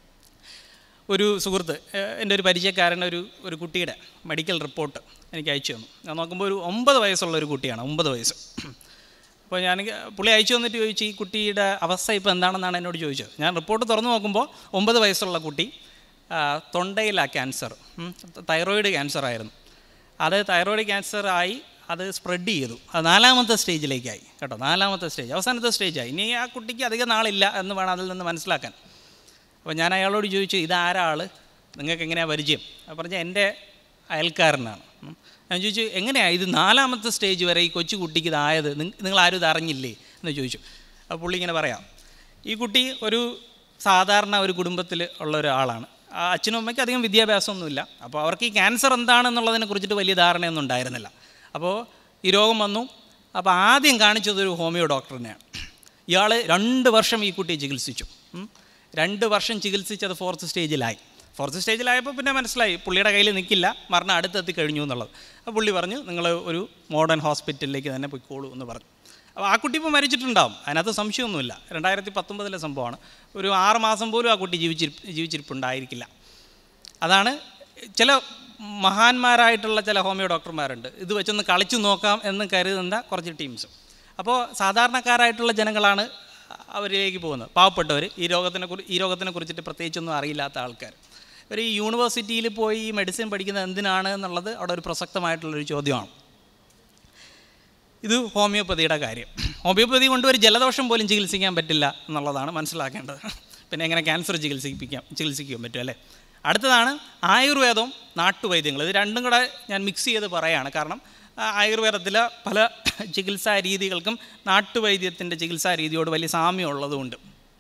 ഒരു സുഹൃത്ത് ഏഹ് എൻ്റെ ഒരു പരിചയക്കാരൻ ഒരു ഒരു കുട്ടിയുടെ മെഡിക്കൽ റിപ്പോർട്ട് എനിക്ക് അയച്ചു തന്നു ഞാൻ നോക്കുമ്പോൾ ഒരു ഒമ്പത് വയസ്സുള്ള ഒരു കുട്ടിയാണ് ഒമ്പത് വയസ്സ് അപ്പോൾ ഞാൻ പുള്ളി അയച്ചു തന്നിട്ട് ചോദിച്ചു ഈ കുട്ടിയുടെ അവസ്ഥ ഇപ്പോൾ എന്താണെന്നാണ് എന്നോട് ചോദിച്ചത് ഞാൻ റിപ്പോർട്ട് തുറന്നു നോക്കുമ്പോൾ ഒമ്പത് വയസ്സുള്ള കുട്ടി ആ, തൊണ്ടയിലാണ് ക്യാൻസർ ഉം, തൈറോയിഡ് ക്യാൻസർ ആയിരുന്നു അത് തൈറോയിഡ് ക്യാൻസർ ആയി അത് സ്പ്രെഡ് ചെയ്തു അത് നാലാമത്തെ സ്റ്റേജിലേക്കായി കേട്ടോ നാലാമത്തെ സ്റ്റേജ് അവസാനത്തെ സ്റ്റേജായി ഇനി ആ കുട്ടിക്ക് അധികം നാളില്ല എന്ന് വേണം അതിൽ നിന്ന് മനസ്സിലാക്കാൻ അപ്പോൾ ഞാൻ അയാളോട് ചോദിച്ചു ഇതാരാ ആൾ നിങ്ങൾക്ക് എങ്ങനെയാണ് പരിചയം അപ്പോൾ പറഞ്ഞാൽ എൻ്റെ അയൽക്കാരനാണ് ഉം. ഞാൻ ചോദിച്ചു എങ്ങനെയാണ് ഇത് നാലാമത്തെ സ്റ്റേജ് വരെ ഈ കൊച്ചു കുട്ടിക്ക് ഇതായത് നിങ്ങ- നിങ്ങൾ ആരും ഇത് അറിഞ്ഞില്ലേ എന്ന് ചോദിച്ചു അപ്പോൾ പുള്ളി ഇങ്ങനെ പറയാം ഈ കുട്ടി ഒരു സാധാരണ ഒരു കുടുംബത്തിൽ ഉള്ള ഒരാളാണ് ആ അച്ഛനും അമ്മയ്ക്കും അധികം വിദ്യാഭ്യാസമൊന്നുമില്ല അപ്പോൾ അവർക്ക് ഈ ക്യാൻസർ എന്താണെന്നുള്ളതിനെ കുറിച്ചിട്ട് വലിയ ധാരണയൊന്നും ഉണ്ടായിരുന്നില്ല അപ്പോൾ ഈ രോഗം വന്നു അപ്പോൾ ആദ്യം കാണിച്ചത് ഒരു ഹോമിയോ ഡോക്ടറിനെയാണ് ഇയാൾ രണ്ട് വർഷം ഈ കുട്ടിയെ ചികിത്സിച്ചു ഉം. രണ്ട് വർഷം ചികിത്സിച്ചത് ഫോർത്ത് സ്റ്റേജിലായി ഫോർത്ത് സ്റ്റേജിലായപ്പോൾ പിന്നെ മനസ്സിലായി പുള്ളിയുടെ കയ്യിൽ നിൽക്കില്ല മരണം അടുത്തെത്തി കഴിഞ്ഞു എന്നുള്ളത് അപ്പോൾ പുള്ളി പറഞ്ഞു നിങ്ങൾ ഒരു മോഡേൺ ഹോസ്പിറ്റലിലേക്ക് തന്നെ പോയിക്കോളൂ എന്ന് പറഞ്ഞു അപ്പോൾ ആ കുട്ടി ഇപ്പോൾ മരിച്ചിട്ടുണ്ടാവും അതിനകത്ത് സംശയമൊന്നുമില്ല രണ്ടായിരത്തി പത്തൊമ്പതിലെ സംഭവമാണ് ഒരു ആറ് മാസം പോലും ആ കുട്ടി ജീവിച്ചിരി ജീവിച്ചിരിപ്പുണ്ടായിരിക്കില്ല അതാണ് ചില മഹാന്മാരായിട്ടുള്ള ചില ഹോമിയോ ഡോക്ടർമാരുണ്ട് ഇത് വെച്ചൊന്ന് കളിച്ചു നോക്കാം എന്ന് കരുതുന്ന കുറച്ച് ടീംസ് അപ്പോൾ സാധാരണക്കാരായിട്ടുള്ള ജനങ്ങളാണ് അവരിലേക്ക് പോകുന്നത് പാവപ്പെട്ടവർ ഈ രോഗത്തിനെ കുറി ഈ രോഗത്തിനെ കുറിച്ചിട്ട് പ്രത്യേകിച്ചൊന്നും അറിയില്ലാത്ത ആൾക്കാർ ഒരു ഈ യൂണിവേഴ്സിറ്റിയിൽ പോയി ഈ മെഡിസിൻ പഠിക്കുന്നത് എന്തിനാണ് എന്നുള്ളത് അവിടെ ഒരു പ്രസക്തമായിട്ടുള്ളൊരു ചോദ്യമാണ് ഇത് ഹോമിയോപ്പതിയുടെ കാര്യം ഹോമിയോപ്പതി കൊണ്ട് ഒരു ജലദോഷം പോലും ചികിത്സിക്കാൻ പറ്റില്ല എന്നുള്ളതാണ് മനസ്സിലാക്കേണ്ടത് പിന്നെ എങ്ങനെ ക്യാൻസർ ചികിത്സിപ്പിക്കാം ചികിത്സിക്കാൻ പറ്റും അല്ലേ അടുത്തതാണ് ആയുർവേദവും നാട്ടുവൈദ്യങ്ങൾ ഇത് രണ്ടും കൂടെ ഞാൻ മിക്സ് ചെയ്ത് പറയുകയാണ് കാരണം ആ, ആയുർവേദത്തിലെ പല ചികിത്സാ രീതികൾക്കും നാട്ടുവൈദ്യത്തിൻ്റെ ചികിത്സാ രീതിയോട് വലിയ സാമ്യമുള്ളതുകൊണ്ട്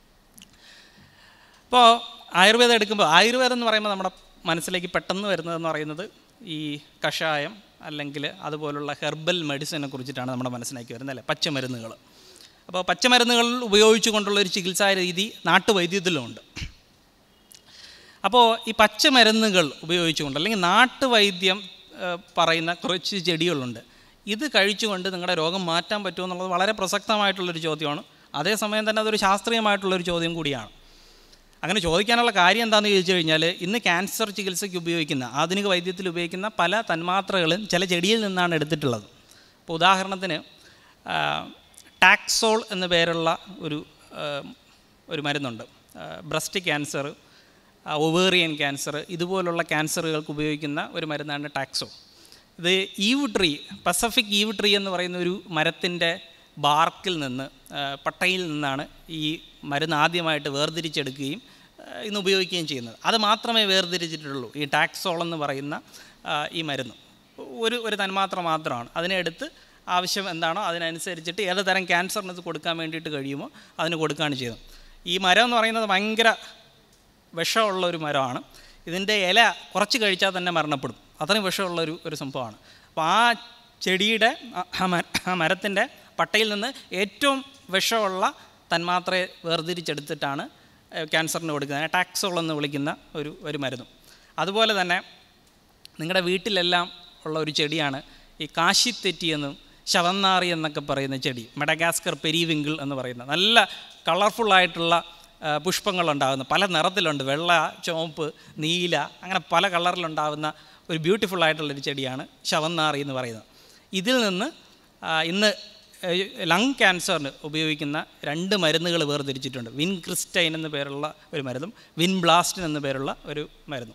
ഇപ്പോൾ ആയുർവേദം എടുക്കുമ്പോൾ ആയുർവേദം എന്ന് പറയുമ്പോൾ നമ്മുടെ മനസ്സിലേക്ക് പെട്ടെന്ന് വരുന്നതെന്ന് പറയുന്നത് ഈ കഷായം അല്ലെങ്കിൽ അതുപോലുള്ള ഹെർബൽ മെഡിസിനെ കുറിച്ചിട്ടാണ് നമ്മുടെ മനസ്സിലേക്ക് വരുന്നത് അല്ലേ പച്ചമരുന്നുകൾ അപ്പോൾ പച്ചമരുന്നുകൾ ഉപയോഗിച്ചുകൊണ്ടുള്ള ഒരു ചികിത്സാ രീതി നാട്ടുവൈദ്യത്തിലുമുണ്ട് അപ്പോൾ ഈ പച്ചമരുന്നുകൾ ഉപയോഗിച്ചുകൊണ്ട് അല്ലെങ്കിൽ നാട്ടുവൈദ്യം ഏഹ്, പറയുന്ന കുറച്ച് ചെടികളുണ്ട് ഇത് കഴിച്ചുകൊണ്ട് നിങ്ങളുടെ രോഗം മാറ്റാൻ പറ്റുമോ എന്നുള്ളത് വളരെ പ്രസക്തമായിട്ടുള്ളൊരു ചോദ്യമാണ് അതേസമയം തന്നെ അതൊരു ശാസ്ത്രീയമായിട്ടുള്ളൊരു ചോദ്യം കൂടിയാണ് അങ്ങനെ ചോദിക്കാനുള്ള കാര്യം എന്താണെന്ന് ചോദിച്ചു കഴിഞ്ഞാൽ ഇന്ന് ക്യാൻസർ ചികിത്സയ്ക്ക് ഉപയോഗിക്കുന്ന ആധുനിക വൈദ്യത്തിൽ ഉപയോഗിക്കുന്ന പല തന്മാത്രകളും ചില ചെടിയിൽ നിന്നാണ് എടുത്തിട്ടുള്ളത് ഇപ്പോൾ ഉദാഹരണത്തിന് ആ, ടാക്സോൾ എന്ന പേരുള്ള ഒരു ആ, ഒരു മരുന്നുണ്ട് ബ്രസ്റ്റ് ക്യാൻസർ ഒവേറിയൻ ക്യാൻസർ ഇതുപോലുള്ള ക്യാൻസറുകൾക്ക് ഉപയോഗിക്കുന്ന ഒരു മരുന്നാണ് ടാക്സോ ഇത് yew tree Pacific yew tree എന്ന് പറയുന്ന ഒരു മരത്തിൻ്റെ ബാർക്കിൽ നിന്ന് ആ, പട്ടയിൽ നിന്നാണ് ഈ മരുന്ന് ആദ്യമായിട്ട് വേർതിരിച്ചെടുക്കുകയും ആ, ഇന്ന് ഉപയോഗിക്കുകയും ചെയ്യുന്നത് അത് മാത്രമേ വേർതിരിച്ചിട്ടുള്ളൂ ഈ ടാക്സോൾ എന്ന് പറയുന്ന ആ, ഈ മരുന്ന് ഒരു ഒരു തന്മാത്ര മാത്രമാണ് അതിനെ എടുത്ത് ആവശ്യം എന്താണോ അതിനനുസരിച്ചിട്ട് ഏത് തരം ക്യാൻസറിന് ഇത് കൊടുക്കാൻ വേണ്ടിയിട്ട് കഴിയുമോ അതിന് കൊടുക്കുകയാണ് ചെയ്യുന്നത് ഈ മരം എന്ന് പറയുന്നത് ഭയങ്കര വിഷമുള്ള ഒരു മരമാണ് ഇതിൻ്റെ ഇല കുറച്ച് കഴിച്ചാൽ തന്നെ മരണപ്പെടും അത്രയും വിഷമുള്ള ഒരു ഒരു സംഭവമാണ് അപ്പോൾ ആ ചെടിയുടെ ആ- ആ മര- ആ മരത്തിൻ്റെ പട്ടയിൽ നിന്ന് ഏറ്റവും വിഷമുള്ള തന്മാത്രയെ വേർതിരിച്ചെടുത്തിട്ടാണ് ഏഹ്, ക്യാൻസറിന് കൊടുക്കുന്നത് ടാക്സോൾ എന്ന് വിളിക്കുന്ന ഒരു ഒരു മരുന്നും അതുപോലെ തന്നെ നിങ്ങളുടെ വീട്ടിലെല്ലാം ഉള്ള ഒരു ചെടിയാണ് ഈ കാശിത്തെറ്റി എന്നും ശവന്നാറി എന്നൊക്കെ പറയുന്ന ചെടി മെഡഗാസ്കർ പെരിവിങ്കിൾ എന്ന് പറയുന്ന നല്ല കളർഫുള്ളായിട്ടുള്ള പുഷ്പങ്ങളുണ്ടാകുന്ന പല നിറത്തിലുണ്ട് വെള്ള ചുവപ്പ് നീല അങ്ങനെ പല കളറിലുണ്ടാകുന്ന ഒരു ബ്യൂട്ടിഫുൾ ആയിട്ടുള്ളൊരു ചെടിയാണ് ശവന്നാറി എന്ന് പറയുന്നത് ഇതിൽ നിന്ന് ആ, ഇന്ന് ലങ് ക്യാൻസറിന് ഉപയോഗിക്കുന്ന രണ്ട് മരുന്നുകൾ വേർതിരിച്ചിട്ടുണ്ട് വിൻ ക്രിസ്റ്റൈൻ എന്ന പേരുള്ള ഒരു മരുന്നും വിൻ ബ്ലാസ്റ്റിൻ എന്ന പേരുള്ള ഒരു മരുന്നും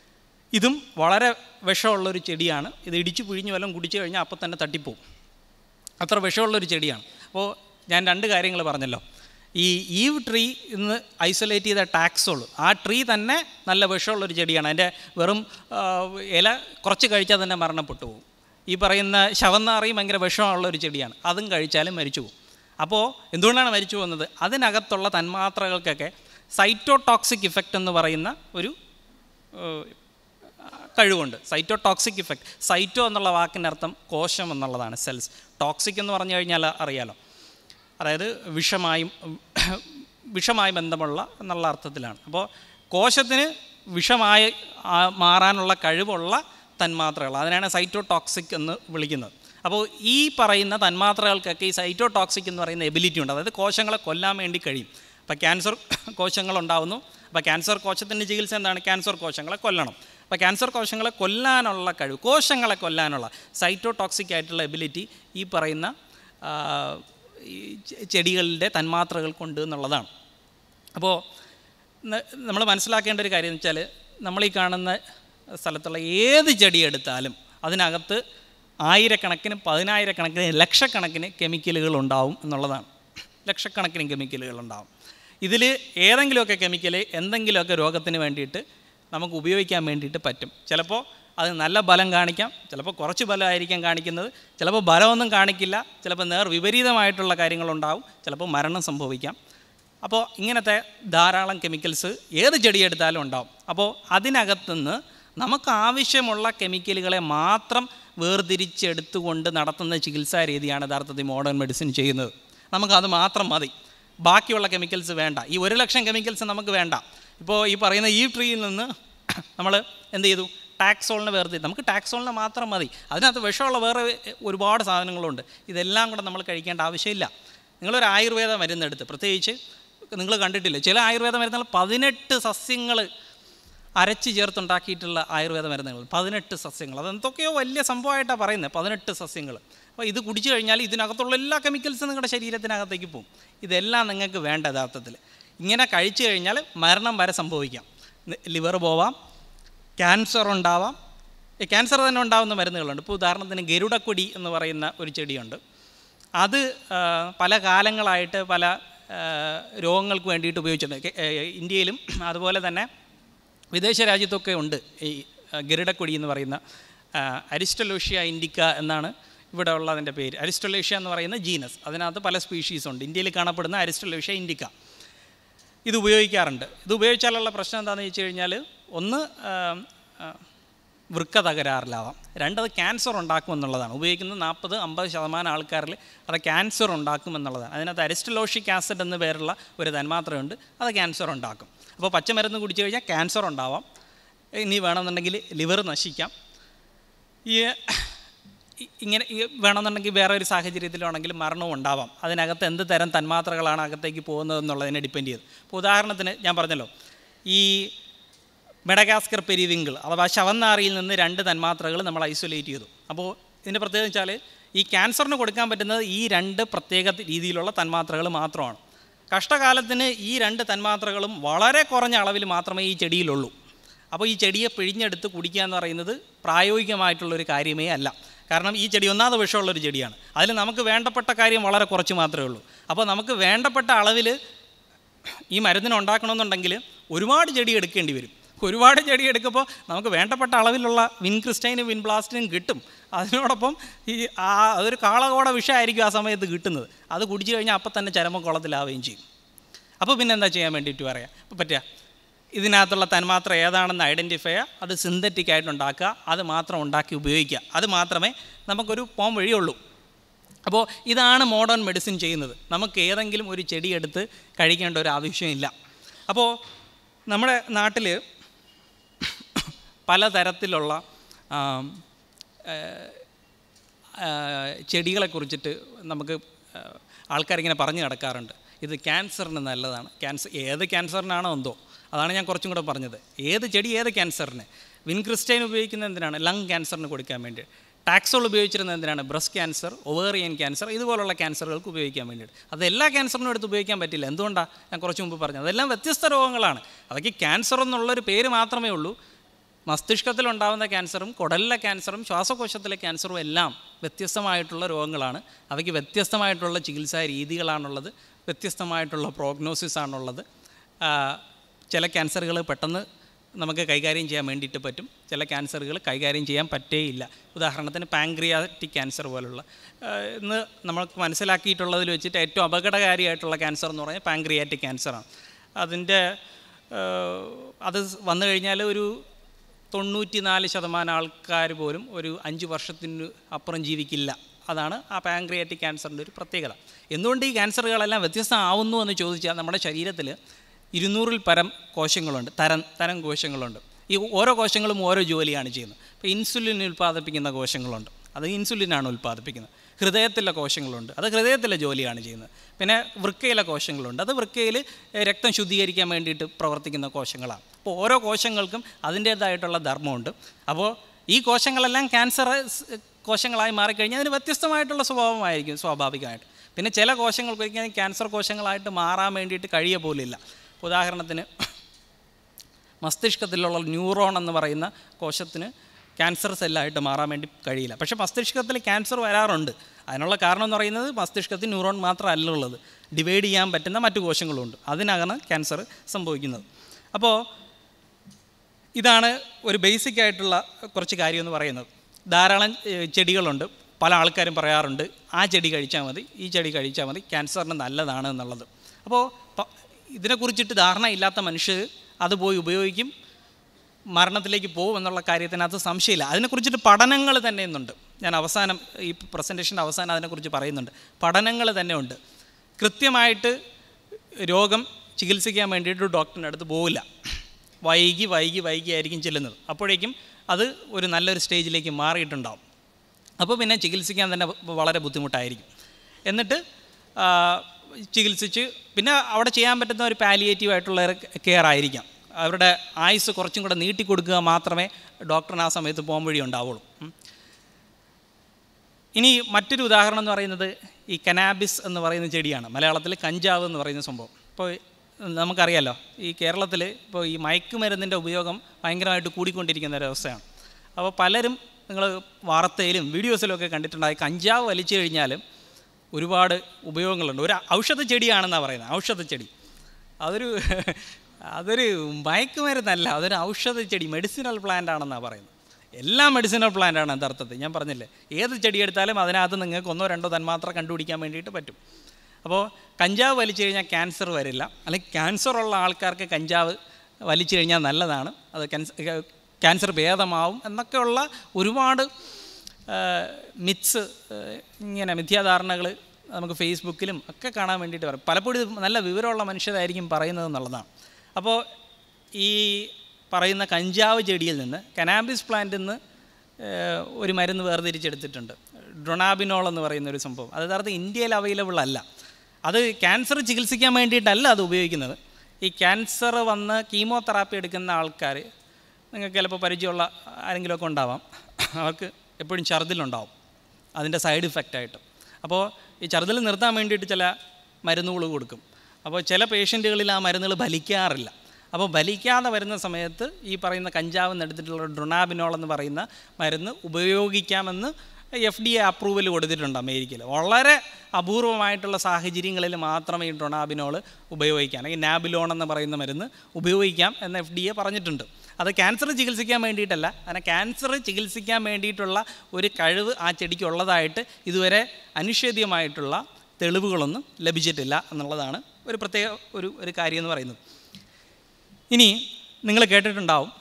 ഇതും വളരെ വിഷമുള്ളൊരു ചെടിയാണ് ഇത് ഇടിച്ചു പിഴിഞ്ഞ് വല്ലതും കുടിച്ചു കഴിഞ്ഞാൽ അപ്പം തന്നെ തട്ടിപ്പോവും അത്ര വിഷമുള്ളൊരു ചെടിയാണ് അപ്പോൾ ഞാൻ രണ്ട് കാര്യങ്ങൾ പറഞ്ഞല്ലോ ഈ ഈവ് ട്രീ ഇന്ന് ഐസൊലേറ്റ് ചെയ്ത ടാക്സോൾ ആ ട്രീ തന്നെ നല്ല വിഷമുള്ളൊരു ചെടിയാണ് അതിൻ്റെ വെറും ആ, ഇല കുറച്ച് കഴിച്ചാൽ തന്നെ മരണപ്പെട്ടു പോകും ഈ പറയുന്ന ശവന്നാറിയും ഭയങ്കര വിഷമുള്ള ഒരു ചെടിയാണ് അതും കഴിച്ചാലും മരിച്ചു പോകും അപ്പോൾ എന്തുകൊണ്ടാണ് മരിച്ചു പോകുന്നത് അതിനകത്തുള്ള തന്മാത്രകൾക്കൊക്കെ സൈറ്റോടോക്സിക് ഇഫക്റ്റ് എന്ന് പറയുന്ന ഒരു ഏഹ്, കഴിവുണ്ട് സൈറ്റോടോക്സിക് ഇഫക്റ്റ് സൈറ്റോ എന്നുള്ള വാക്കിൻ്റെ അർത്ഥം കോശം എന്നുള്ളതാണ് സെൽസ് ടോക്സിക് എന്ന് പറഞ്ഞു കഴിഞ്ഞാൽ അറിയാലോ അതായത് വിഷമായും വിഷമായി ബന്ധമുള്ള എന്നുള്ള അർത്ഥത്തിലാണ് അപ്പോൾ കോശത്തിന് വിഷമായി ആ- മാറാനുള്ള കഴിവുള്ള തന്മാത്രകൾ അതിനാണ് സൈറ്റോടോക്സിക് എന്ന് വിളിക്കുന്നത് അപ്പോൾ ഈ പറയുന്ന തന്മാത്രകൾക്കൊക്കെ ഈ സൈറ്റോടോക്സിക് എന്ന് പറയുന്ന എബിലിറ്റി ഉണ്ട് അതായത് കോശങ്ങളെ കൊല്ലാൻ വേണ്ടി കഴിയും അപ്പോൾ ക്യാൻസർ കോശങ്ങളുണ്ടാവുന്നു അപ്പോൾ ക്യാൻസർ കോശത്തിൻ്റെ ചികിത്സ എന്താണ് ക്യാൻസർ കോശങ്ങളെ കൊല്ലണം അപ്പോൾ ക്യാൻസർ കോശങ്ങളെ കൊല്ലാനുള്ള കഴിവ് കോശങ്ങളെ കൊല്ലാനുള്ള സൈറ്റോടോക്സിക് ആയിട്ടുള്ള എബിലിറ്റി ഈ പറയുന്ന ആ, ഈ ചെ- ചെടികളുടെ തന്മാത്രകൾക്കുണ്ട് എന്നുള്ളതാണ് അപ്പോൾ നമ്മൾ മനസ്സിലാക്കേണ്ട ഒരു കാര്യം എന്ന് വെച്ചാൽ നമ്മൾ ഈ കാണുന്ന സ്ഥലത്തുള്ള ഏത് ചെടി എടുത്താലും അതിനകത്ത് ആയിരക്കണക്കിന് പതിനായിരക്കണക്കിന് ലക്ഷക്കണക്കിന് കെമിക്കലുകൾ ഉണ്ടാവും എന്നുള്ളതാണ് ലക്ഷക്കണക്കിന് കെമിക്കലുകൾ ഉണ്ടാവും ഇതിൽ ഏതെങ്കിലുമൊക്കെ കെമിക്കൽ എന്തെങ്കിലുമൊക്കെ രോഗത്തിന് വേണ്ടിയിട്ട് നമുക്ക് ഉപയോഗിക്കാൻ വേണ്ടിയിട്ട് പറ്റും ചിലപ്പോൾ അത് നല്ല ബലം കാണിക്കാം ചിലപ്പോൾ കുറച്ച് ബലമായിരിക്കാം കാണിക്കുന്നത് ചിലപ്പോൾ ബലമൊന്നും കാണിക്കില്ല ചിലപ്പോൾ നേർ വിപരീതമായിട്ടുള്ള കാര്യങ്ങളുണ്ടാവും ചിലപ്പോൾ മരണം സംഭവിക്കാം അപ്പോൾ ഇങ്ങനത്തെ ധാരാളം കെമിക്കൽസ് ഏത് ചെടിയെടുത്താലും ഉണ്ടാവും അപ്പോൾ അതിനകത്തുനിന്ന് നമുക്ക് ആവശ്യമുള്ള കെമിക്കലുകളെ മാത്രം വേർതിരിച്ചെടുത്തുകൊണ്ട് നടത്തുന്ന ചികിത്സാ രീതിയാണ് യഥാർത്ഥത്തിൽ മോഡേൺ മെഡിസിൻ ചെയ്യുന്നത് നമുക്കത് മാത്രം മതി ബാക്കിയുള്ള കെമിക്കൽസ് വേണ്ട ഈ ഒരു ലക്ഷം കെമിക്കൽസ് നമുക്ക് വേണ്ട ഇപ്പോൾ ഈ പറയുന്ന ഈ ട്രീയിൽ നിന്ന് നമ്മൾ എന്ത് ചെയ്തു ടാക്സോളിനെ വേർതിരി നമുക്ക് ടാക്സോളിനെ മാത്രം മതി അതിനകത്ത് വിഷമുള്ള വേറെ ഒരുപാട് സാധനങ്ങളുണ്ട് ഇതെല്ലാം കൂടെ നമ്മൾ കഴിക്കേണ്ട ആവശ്യമില്ല നിങ്ങളൊരു ആയുർവേദ മരുന്നെടുത്ത് പ്രത്യേകിച്ച് നിങ്ങൾ കണ്ടിട്ടില്ല ചില ആയുർവേദ മരുന്നുകൾ പതിനെട്ട് സസ്യങ്ങൾ അരച്ച് ചേർത്തുണ്ടാക്കിയിട്ടുള്ള ആയുർവേദ മരുന്നുകൾ പതിനെട്ട് സസ്യങ്ങൾ അതെന്തൊക്കെയോ വലിയ സംഭവമായിട്ടാണ് പറയുന്നത് പതിനെട്ട് സസ്യങ്ങൾ അപ്പോൾ ഇത് കുടിച്ചു കഴിഞ്ഞാൽ ഇതിനകത്തുള്ള എല്ലാ കെമിക്കൽസും നിങ്ങളുടെ ശരീരത്തിനകത്തേക്ക് പോകും ഇതെല്ലാം നിങ്ങൾക്ക് വേണ്ട യഥാർത്ഥത്തിൽ ഇങ്ങനെ കഴിച്ചു കഴിഞ്ഞാൽ മരണം വരെ സംഭവിക്കാം ലിവർ പോവാം ക്യാൻസർ ഉണ്ടാവാം ഈ ക്യാൻസർ തന്നെ ഉണ്ടാകുന്ന മരുന്നുകളുണ്ട് ഇപ്പോൾ ഉദാഹരണത്തിന് ഗരുഡക്കൊടി എന്ന് പറയുന്ന ഒരു ചെടിയുണ്ട് അത് ആ, പല കാലങ്ങളായിട്ട് പല ആ, രോഗങ്ങൾക്ക് വേണ്ടിയിട്ട് ഉപയോഗിച്ചിട്ടുണ്ട് കെ- ഏ, ഇന്ത്യയിലും അതുപോലെ തന്നെ വിദേശ രാജ്യത്തൊക്കെ ഉണ്ട് ഈ ആ, ഗരുഡക്കൊടി എന്ന് പറയുന്ന ആ, അരിസ്റ്റലോഷ്യ ഇൻഡിക്ക എന്നാണ് ഇവിടെ ഉള്ളതിൻ്റെ പേര് അരിസ്റ്റലോഷ്യ എന്ന് പറയുന്ന ജീനസ് അതിനകത്ത് പല സ്പീഷീസ് ഉണ്ട് ഇന്ത്യയിൽ കാണപ്പെടുന്ന അരിസ്റ്റലോഷ്യ ഇൻഡിക്ക ഇത് ഉപയോഗിക്കാറുണ്ട് ഇത് ഉപയോഗിച്ചാലുള്ള പ്രശ്നം എന്താണെന്ന് വെച്ച് കഴിഞ്ഞാൽ ഒന്ന് ആ, ആ, വൃക്ക തകരാറിലാവാം രണ്ടത് ക്യാൻസർ ഉണ്ടാക്കുമെന്നുള്ളതാണ് ഉപയോഗിക്കുന്ന നാൽപ്പത് അമ്പത് ശതമാനം ആൾക്കാരിൽ അത് ക്യാൻസർ ഉണ്ടാക്കുമെന്നുള്ളതാണ് അതിനകത്ത് അരിസ്റ്റലോഷിക് ആസിഡ് എന്ന പേരുള്ള ഒരു തന്മാത്രയുണ്ട് അത് ക്യാൻസർ ഉണ്ടാക്കും അപ്പോൾ പച്ചമരുന്ന് കുടിച്ചു കഴിഞ്ഞാൽ ക്യാൻസർ ഉണ്ടാവാം ഇനി വേണമെന്നുണ്ടെങ്കിൽ ലിവർ നശിക്കാം ഈ ഇ- ഇങ്ങനെ ഈ വേണമെന്നുണ്ടെങ്കിൽ വേറെ ഒരു സാഹചര്യത്തിലാണെങ്കിൽ മരണവും ഉണ്ടാവാം അതിനകത്ത് എന്ത് തരം തന്മാത്രകളാണ് അകത്തേക്ക് പോകുന്നത് എന്നുള്ളതിനെ ഡിപ്പെൻഡ് ചെയ്ത് ഇപ്പോൾ ഉദാഹരണത്തിന് ഞാൻ പറഞ്ഞല്ലോ ഈ മെഡഗാസ്കർ പെരിവിങ്കിൾ അഥവാ ശവന്നാറിയിൽ നിന്ന് രണ്ട് തന്മാത്രകൾ നമ്മൾ ഐസൊലേറ്റ് ചെയ്തു അപ്പോൾ ഇതിൻ്റെ പ്രത്യേകത വെച്ചാൽ ഈ ക്യാൻസറിന് കൊടുക്കാൻ പറ്റുന്നത് ഈ രണ്ട് പ്രത്യേക രീതിയിലുള്ള തന്മാത്രകൾ മാത്രമാണ് കഷ്ടകാലത്തിന് ഈ രണ്ട് തന്മാത്രകളും വളരെ കുറഞ്ഞ അളവിൽ മാത്രമേ ഈ ചെടിയിലുള്ളൂ അപ്പോൾ ഈ ചെടിയെ പിഴിഞ്ഞെടുത്ത് കുടിക്കുക എന്ന് പറയുന്നത് പ്രായോഗികമായിട്ടുള്ളൊരു കാര്യമേ അല്ല കാരണം ഈ ചെടി ഒന്നാമത് വിഷമുള്ളൊരു ചെടിയാണ് അതിൽ നമുക്ക് വേണ്ടപ്പെട്ട കാര്യം വളരെ കുറച്ച് മാത്രമേ ഉള്ളൂ അപ്പോൾ നമുക്ക് വേണ്ടപ്പെട്ട അളവിൽ ഈ മരുന്നിന് ഉണ്ടാക്കണമെന്നുണ്ടെങ്കിൽ ഒരുപാട് ചെടി എടുക്കേണ്ടി വരും ഒരുപാട് ചെടി എടുക്കുമ്പോൾ നമുക്ക് വേണ്ടപ്പെട്ട അളവിലുള്ള വിൻക്രിസ്റ്റൈനും വിൻബ്ലാസ്റ്റിനും കിട്ടും അതിനോടൊപ്പം ഈ ആ അതൊരു കാളകോട വിഷമായിരിക്കും ആ സമയത്ത് കിട്ടുന്നത് അത് കുടിച്ചു കഴിഞ്ഞാൽ അപ്പം തന്നെ ചരമക്കുളത്തിലാവുകയും ചെയ്യും അപ്പോൾ പിന്നെ എന്താ ചെയ്യാൻ വേണ്ടിയിട്ട് പറയാം അപ്പോൾ പറ്റുക ഇതിനകത്തുള്ള തന്മാത്ര ഏതാണെന്ന് ഐഡൻറ്റിഫൈ ചെയ്യുക അത് സിന്തറ്റിക് ആയിട്ട് ഉണ്ടാക്കുക അത് മാത്രം ഉണ്ടാക്കി ഉപയോഗിക്കുക അത് മാത്രമേ നമുക്കൊരു പോം വഴിയുള്ളൂ അപ്പോൾ ഇതാണ് മോഡേൺ മെഡിസിൻ ചെയ്യുന്നത് നമുക്ക് ഏതെങ്കിലും ഒരു ചെടി എടുത്ത് കഴിക്കേണ്ട ഒരു ആവശ്യമില്ല അപ്പോൾ നമ്മുടെ നാട്ടിൽ പലതരത്തിലുള്ള ആം, ഏഹ്, ഏഹ്, ചെടികളെ കുറിച്ചിട്ട് നമുക്ക് ഏഹ്, ആൾക്കാരിങ്ങനെ പറഞ്ഞു കിടക്കാറുണ്ട് ഇത് ക്യാൻസറിന് നല്ലതാണ് ക്യാൻസർ ഏത് ക്യാൻസറിനാണോ എന്തോ അതാണ് ഞാൻ കുറച്ചും കൂടെ പറഞ്ഞത് ഏത് ചെടി ഏത് ക്യാൻസറിന് വിൻക്രിസ്റ്റൈൻ ഉപയോഗിക്കുന്നത് എന്തിനാണ് ലങ് ക്യാൻസറിന് കൊടുക്കാൻ വേണ്ടി ടാക്സോൾ ഉപയോഗിച്ചിരുന്നത് എന്തിനാണ് ബ്രസ്റ്റ് ക്യാൻസർ ഒവേറിയൻ ക്യാൻസർ ഇതുപോലുള്ള ക്യാൻസറുകൾക്ക് ഉപയോഗിക്കാൻ വേണ്ടിയിട്ട് അത് എല്ലാ ക്യാൻസറിനും എടുത്ത് ഉപയോഗിക്കാൻ പറ്റില്ല എന്തുകൊണ്ടാണ് ഞാൻ കുറച്ച് മുമ്പ് പറഞ്ഞത് അതെല്ലാം വ്യത്യസ്ത രോഗങ്ങളാണ് അതൊക്കെ ക്യാൻസർ എന്നുള്ളൊരു പേര് മാത്രമേ ഉള്ളൂ മസ്തിഷ്കത്തിലുണ്ടാകുന്ന ക്യാൻസറും കുടലിലെ ക്യാൻസറും ശ്വാസകോശത്തിലെ ക്യാൻസറും എല്ലാം വ്യത്യസ്തമായിട്ടുള്ള രോഗങ്ങളാണ് അവയ്ക്ക് വ്യത്യസ്തമായിട്ടുള്ള ചികിത്സാ രീതികളാണുള്ളത് വ്യത്യസ്തമായിട്ടുള്ള പ്രോഗ്നോസിസ് ആണുള്ളത് ആ, ചില ക്യാൻസറുകൾ പെട്ടെന്ന് നമുക്ക് കൈകാര്യം ചെയ്യാൻ വേണ്ടിയിട്ട് പറ്റും ചില ക്യാൻസറുകൾ കൈകാര്യം ചെയ്യാൻ പറ്റേയില്ല ഉദാഹരണത്തിന് പാങ്ക്രിയാറ്റിക് ക്യാൻസർ പോലുള്ള ആ, ഇന്ന് നമ്മൾക്ക് മനസ്സിലാക്കിയിട്ടുള്ളതിൽ വെച്ചിട്ട് ഏറ്റവും അപകടകാരിയായിട്ടുള്ള ക്യാൻസർ എന്ന് പറഞ്ഞാൽ പാങ്ക്രിയാറ്റിക് ക്യാൻസറാണ് അതിൻ്റെ ആ, അത് വന്നു കഴിഞ്ഞാൽ ഒരു തൊണ്ണൂറ്റി നാല് ശതമാനം ആൾക്കാർ പോലും ഒരു അഞ്ച് വർഷത്തിന് അപ്പുറം ജീവിക്കില്ല അതാണ് ആ പാങ്ക്രിയാറ്റിക് ക്യാൻസറിൻ്റെ ഒരു പ്രത്യേകത എന്തുകൊണ്ട് ഈ ക്യാൻസറുകളെല്ലാം വ്യത്യസ്തമാവുന്നു എന്ന് ചോദിച്ചാൽ നമ്മുടെ ശരീരത്തിൽ ഇരുന്നൂറിൽ പരം കോശങ്ങളുണ്ട് തരം തരം കോശങ്ങളുണ്ട് ഈ ഓരോ കോശങ്ങളും ഓരോ ജോലിയാണ് ചെയ്യുന്നത് ഇപ്പോൾ ഇൻസുലിൻ ഉൽപ്പാദിപ്പിക്കുന്ന കോശങ്ങളുണ്ട് അത് ഇൻസുലിനാണ് ഉൽപ്പാദിപ്പിക്കുന്നത് ഹൃദയത്തിലെ കോശങ്ങളുണ്ട് അത് ഹൃദയത്തിലെ ജോലിയാണ് ചെയ്യുന്നത് പിന്നെ വൃക്കയിലെ കോശങ്ങളുണ്ട് അത് വൃക്കയിൽ രക്തം ശുദ്ധീകരിക്കാൻ വേണ്ടിയിട്ട് പ്രവർത്തിക്കുന്ന കോശങ്ങളാണ് അപ്പോൾ ഓരോ കോശങ്ങൾക്കും അതിൻ്റേതായിട്ടുള്ള ധർമ്മമുണ്ട് അപ്പോൾ ഈ കോശങ്ങളെല്ലാം ക്യാൻസർ കോശങ്ങളായി മാറിക്കഴിഞ്ഞാൽ അതിന് വ്യത്യസ്തമായിട്ടുള്ള സ്വഭാവമായിരിക്കും സ്വാഭാവികമായിട്ട് പിന്നെ ചില കോശങ്ങൾക്ക് ഒരിക്കലും ക്യാൻസർ കോശങ്ങളായിട്ട് മാറാൻ വേണ്ടിയിട്ട് കഴിയ പോലില്ല ഉദാഹരണത്തിന് മസ്തിഷ്കത്തിലുള്ള ന്യൂറോൺ എന്ന് പറയുന്ന കോശത്തിന് ക്യാൻസർ സെല്ലായിട്ട് മാറാൻ വേണ്ടി കഴിയില്ല പക്ഷേ മസ്തിഷ്കത്തിൽ ക്യാൻസർ വരാറുണ്ട് അതിനുള്ള കാരണം എന്ന് പറയുന്നത് മസ്തിഷ്കത്തിൽ ന്യൂറോൺ മാത്രമല്ല ഉള്ളത് ഡിവൈഡ് ചെയ്യാൻ പറ്റുന്ന മറ്റു കോശങ്ങളുണ്ട് അതിനകമാണ് ക്യാൻസർ സംഭവിക്കുന്നത് അപ്പോൾ ഇതാണ് ഒരു ബേസിക് ആയിട്ടുള്ള കുറച്ച് കാര്യം എന്ന് പറയുന്നത് ധാരാളം ഏഹ്, ചെടികളുണ്ട് പല ആൾക്കാരും പറയാറുണ്ട് ആ ചെടി കഴിച്ചാൽ മതി ഈ ചെടി കഴിച്ചാൽ മതി ക്യാൻസറിന് നല്ലതാണ് എന്നുള്ളത് അപ്പോൾ പ- ഇതിനെക്കുറിച്ചിട്ട് ധാരണ ഇല്ലാത്ത മനുഷ്യർ അത് പോയി ഉപയോഗിക്കും മരണത്തിലേക്ക് പോകും എന്നുള്ള കാര്യത്തിനകത്ത് സംശയമില്ല അതിനെക്കുറിച്ചിട്ട് പഠനങ്ങൾ തന്നെ ഇന്നുണ്ട് ഞാൻ അവസാനം ഈ പ്രസൻറ്റേഷൻ്റെ അവസാനം അതിനെക്കുറിച്ച് പറയുന്നുണ്ട് പഠനങ്ങൾ തന്നെ ഉണ്ട് കൃത്യമായിട്ട് രോഗം ചികിത്സിക്കാൻ വേണ്ടിയിട്ട് ഡോക്ടറിൻ്റെ അടുത്ത് പോവില്ല വൈകി വൈകി വൈകി ആയിരിക്കും ചെല്ലുന്നത് അപ്പോഴേക്കും അത് ഒരു നല്ലൊരു സ്റ്റേജിലേക്ക് മാറിയിട്ടുണ്ടാവും അപ്പോൾ പിന്നെ ചികിത്സിക്കാൻ തന്നെ വ- വളരെ ബുദ്ധിമുട്ടായിരിക്കും എന്നിട്ട് ആ, ചികിത്സിച്ച് പിന്നെ അവിടെ ചെയ്യാൻ പറ്റുന്ന ഒരു പാലിയേറ്റീവ് ആയിട്ടുള്ള കെയർ ആയിരിക്കാം അവരുടെ ആയുസ് കുറച്ചും കൂടെ നീട്ടിക്കൊടുക്കുക മാത്രമേ ഡോക്ടറിന് ആ സമയത്ത് പോകാൻ വഴി ഉണ്ടാവുള്ളൂ ഉം. ഇനി മറ്റൊരു ഉദാഹരണം എന്ന് പറയുന്നത് ഈ കനാബിസ് എന്ന് പറയുന്ന ചെടിയാണ് മലയാളത്തിൽ കഞ്ചാവ് എന്ന് പറയുന്ന സംഭവം ഇപ്പോൾ നമുക്കറിയാലോ ഈ കേരളത്തിൽ ഇപ്പോൾ ഈ മയക്കുമരുന്നിൻ്റെ ഉപയോഗം ഭയങ്കരമായിട്ട് കൂടിക്കൊണ്ടിരിക്കുന്ന ഒരവസ്ഥയാണ് അപ്പോൾ പലരും നിങ്ങൾ വാർത്തയിലും വീഡിയോസിലും ഒക്കെ കണ്ടിട്ടുണ്ടായി കഞ്ചാവ് വലിച്ചു കഴിഞ്ഞാലും ഒരുപാട് ഉപയോഗങ്ങളുണ്ട് ഒരു ഔഷധ ചെടിയാണെന്നാണ് പറയുന്നത് ഔഷധ ചെടി അതൊരു അതൊരു മയക്കുമരുന്നല്ല അതൊരു ഔഷധ ചെടി മെഡിസിനൽ പ്ലാന്റ് ആണെന്നാണ് പറയുന്നത് എല്ലാം മെഡിസിനൽ പ്ലാന്റ് ആണ് യഥാർത്ഥത്തിൽ ഞാൻ പറഞ്ഞില്ലേ ഏത് ചെടി എടുത്താലും അതിനകത്ത് നിങ്ങൾക്ക് ഒന്നോ രണ്ടോ തന്മാത്ര കണ്ടുപിടിക്കാൻ വേണ്ടിയിട്ട് പറ്റും അപ്പോൾ കഞ്ചാവ് വലിച്ചു കഴിഞ്ഞാൽ ക്യാൻസർ വരില്ല അല്ലെങ്കിൽ ക്യാൻസർ ഉള്ള ആൾക്കാർക്ക് കഞ്ചാവ് വലിച്ചു കഴിഞ്ഞാൽ നല്ലതാണ് അത് ക്യാൻസർ ക്യാൻസർ ഭേദമാവും എന്നൊക്കെയുള്ള ഒരുപാട് മിത്സ് ഇങ്ങനെ മിഥ്യാധാരണകൾ നമുക്ക് ഫേസ്ബുക്കിലും ഒക്കെ കാണാൻ വേണ്ടിയിട്ട് പറയും പലപ്പോഴും ഇത് നല്ല വിവരമുള്ള മനുഷ്യരായിരിക്കും പറയുന്നത് എന്നുള്ളതാണ് അപ്പോൾ ഈ പറയുന്ന കഞ്ചാവ് ചെടിയിൽ നിന്ന് കനാബിസ് പ്ലാന്റിൽ നിന്ന് ഏഹ്, ഒരു മരുന്ന് വേർതിരിച്ചെടുത്തിട്ടുണ്ട് ഡ്രൊണാബിനോൾ എന്ന് പറയുന്ന ഒരു സംഭവം അത് യഥാർത്ഥം ഇന്ത്യയിൽ അവൈലബിൾ അല്ല അത് ക്യാൻസർ ചികിത്സിക്കാൻ വേണ്ടിയിട്ടല്ല അത് ഉപയോഗിക്കുന്നത് ഈ ക്യാൻസർ വന്ന് കീമോതെറാപ്പി എടുക്കുന്ന ആൾക്കാർ നിങ്ങൾക്ക് ചിലപ്പോൾ പരിചയമുള്ള ആരെങ്കിലുമൊക്കെ ഉണ്ടാവാം അവർക്ക് എപ്പോഴും ഛർദിലുണ്ടാവും അതിൻ്റെ സൈഡ് ഇഫക്റ്റായിട്ട് അപ്പോൾ ഈ ഛർദിൽ നിർത്താൻ വേണ്ടിയിട്ട് ചില മരുന്നുകൾ കൊടുക്കും അപ്പോൾ ചില പേഷ്യൻറ്റുകളിൽ ആ മരുന്നുകൾ ഫലിക്കാറില്ല അപ്പോൾ ഫലിക്കാതെ വരുന്ന സമയത്ത് ഈ പറയുന്ന കഞ്ചാവ് എടുത്തിട്ടുള്ള ഡ്രൊണാബിനോൾ എന്ന് പറയുന്ന മരുന്ന് ഉപയോഗിക്കാമെന്ന് എഫ് ഡി എ അപ്രൂവൽ കൊടുത്തിട്ടുണ്ട് അമേരിക്കയിൽ വളരെ അപൂർവമായിട്ടുള്ള സാഹചര്യങ്ങളിൽ മാത്രമേ ഈ ഡ്രൊണാബിനോൾ ഉപയോഗിക്കാൻ അല്ലെങ്കിൽ നാബിലോൺ എന്ന് പറയുന്ന മരുന്ന് ഉപയോഗിക്കാം എന്ന് എഫ് ഡി എ പറഞ്ഞിട്ടുണ്ട് അത് ക്യാൻസർ ചികിത്സിക്കാൻ വേണ്ടിയിട്ടല്ല അങ്ങനെ ക്യാൻസർ ചികിത്സിക്കാൻ വേണ്ടിയിട്ടുള്ള ഒരു കഴിവ് ആ ചെടിക്ക് ഉള്ളതായിട്ട് ഇതുവരെ അനിഷേധ്യമായിട്ടുള്ള തെളിവുകളൊന്നും ലഭിച്ചിട്ടില്ല എന്നുള്ളതാണ് ഒരു പ്രത്യേക ഒരു ഒരു കാര്യം എന്ന് പറയുന്നത് ഇനി നിങ്ങൾ കേട്ടിട്ടുണ്ടാവും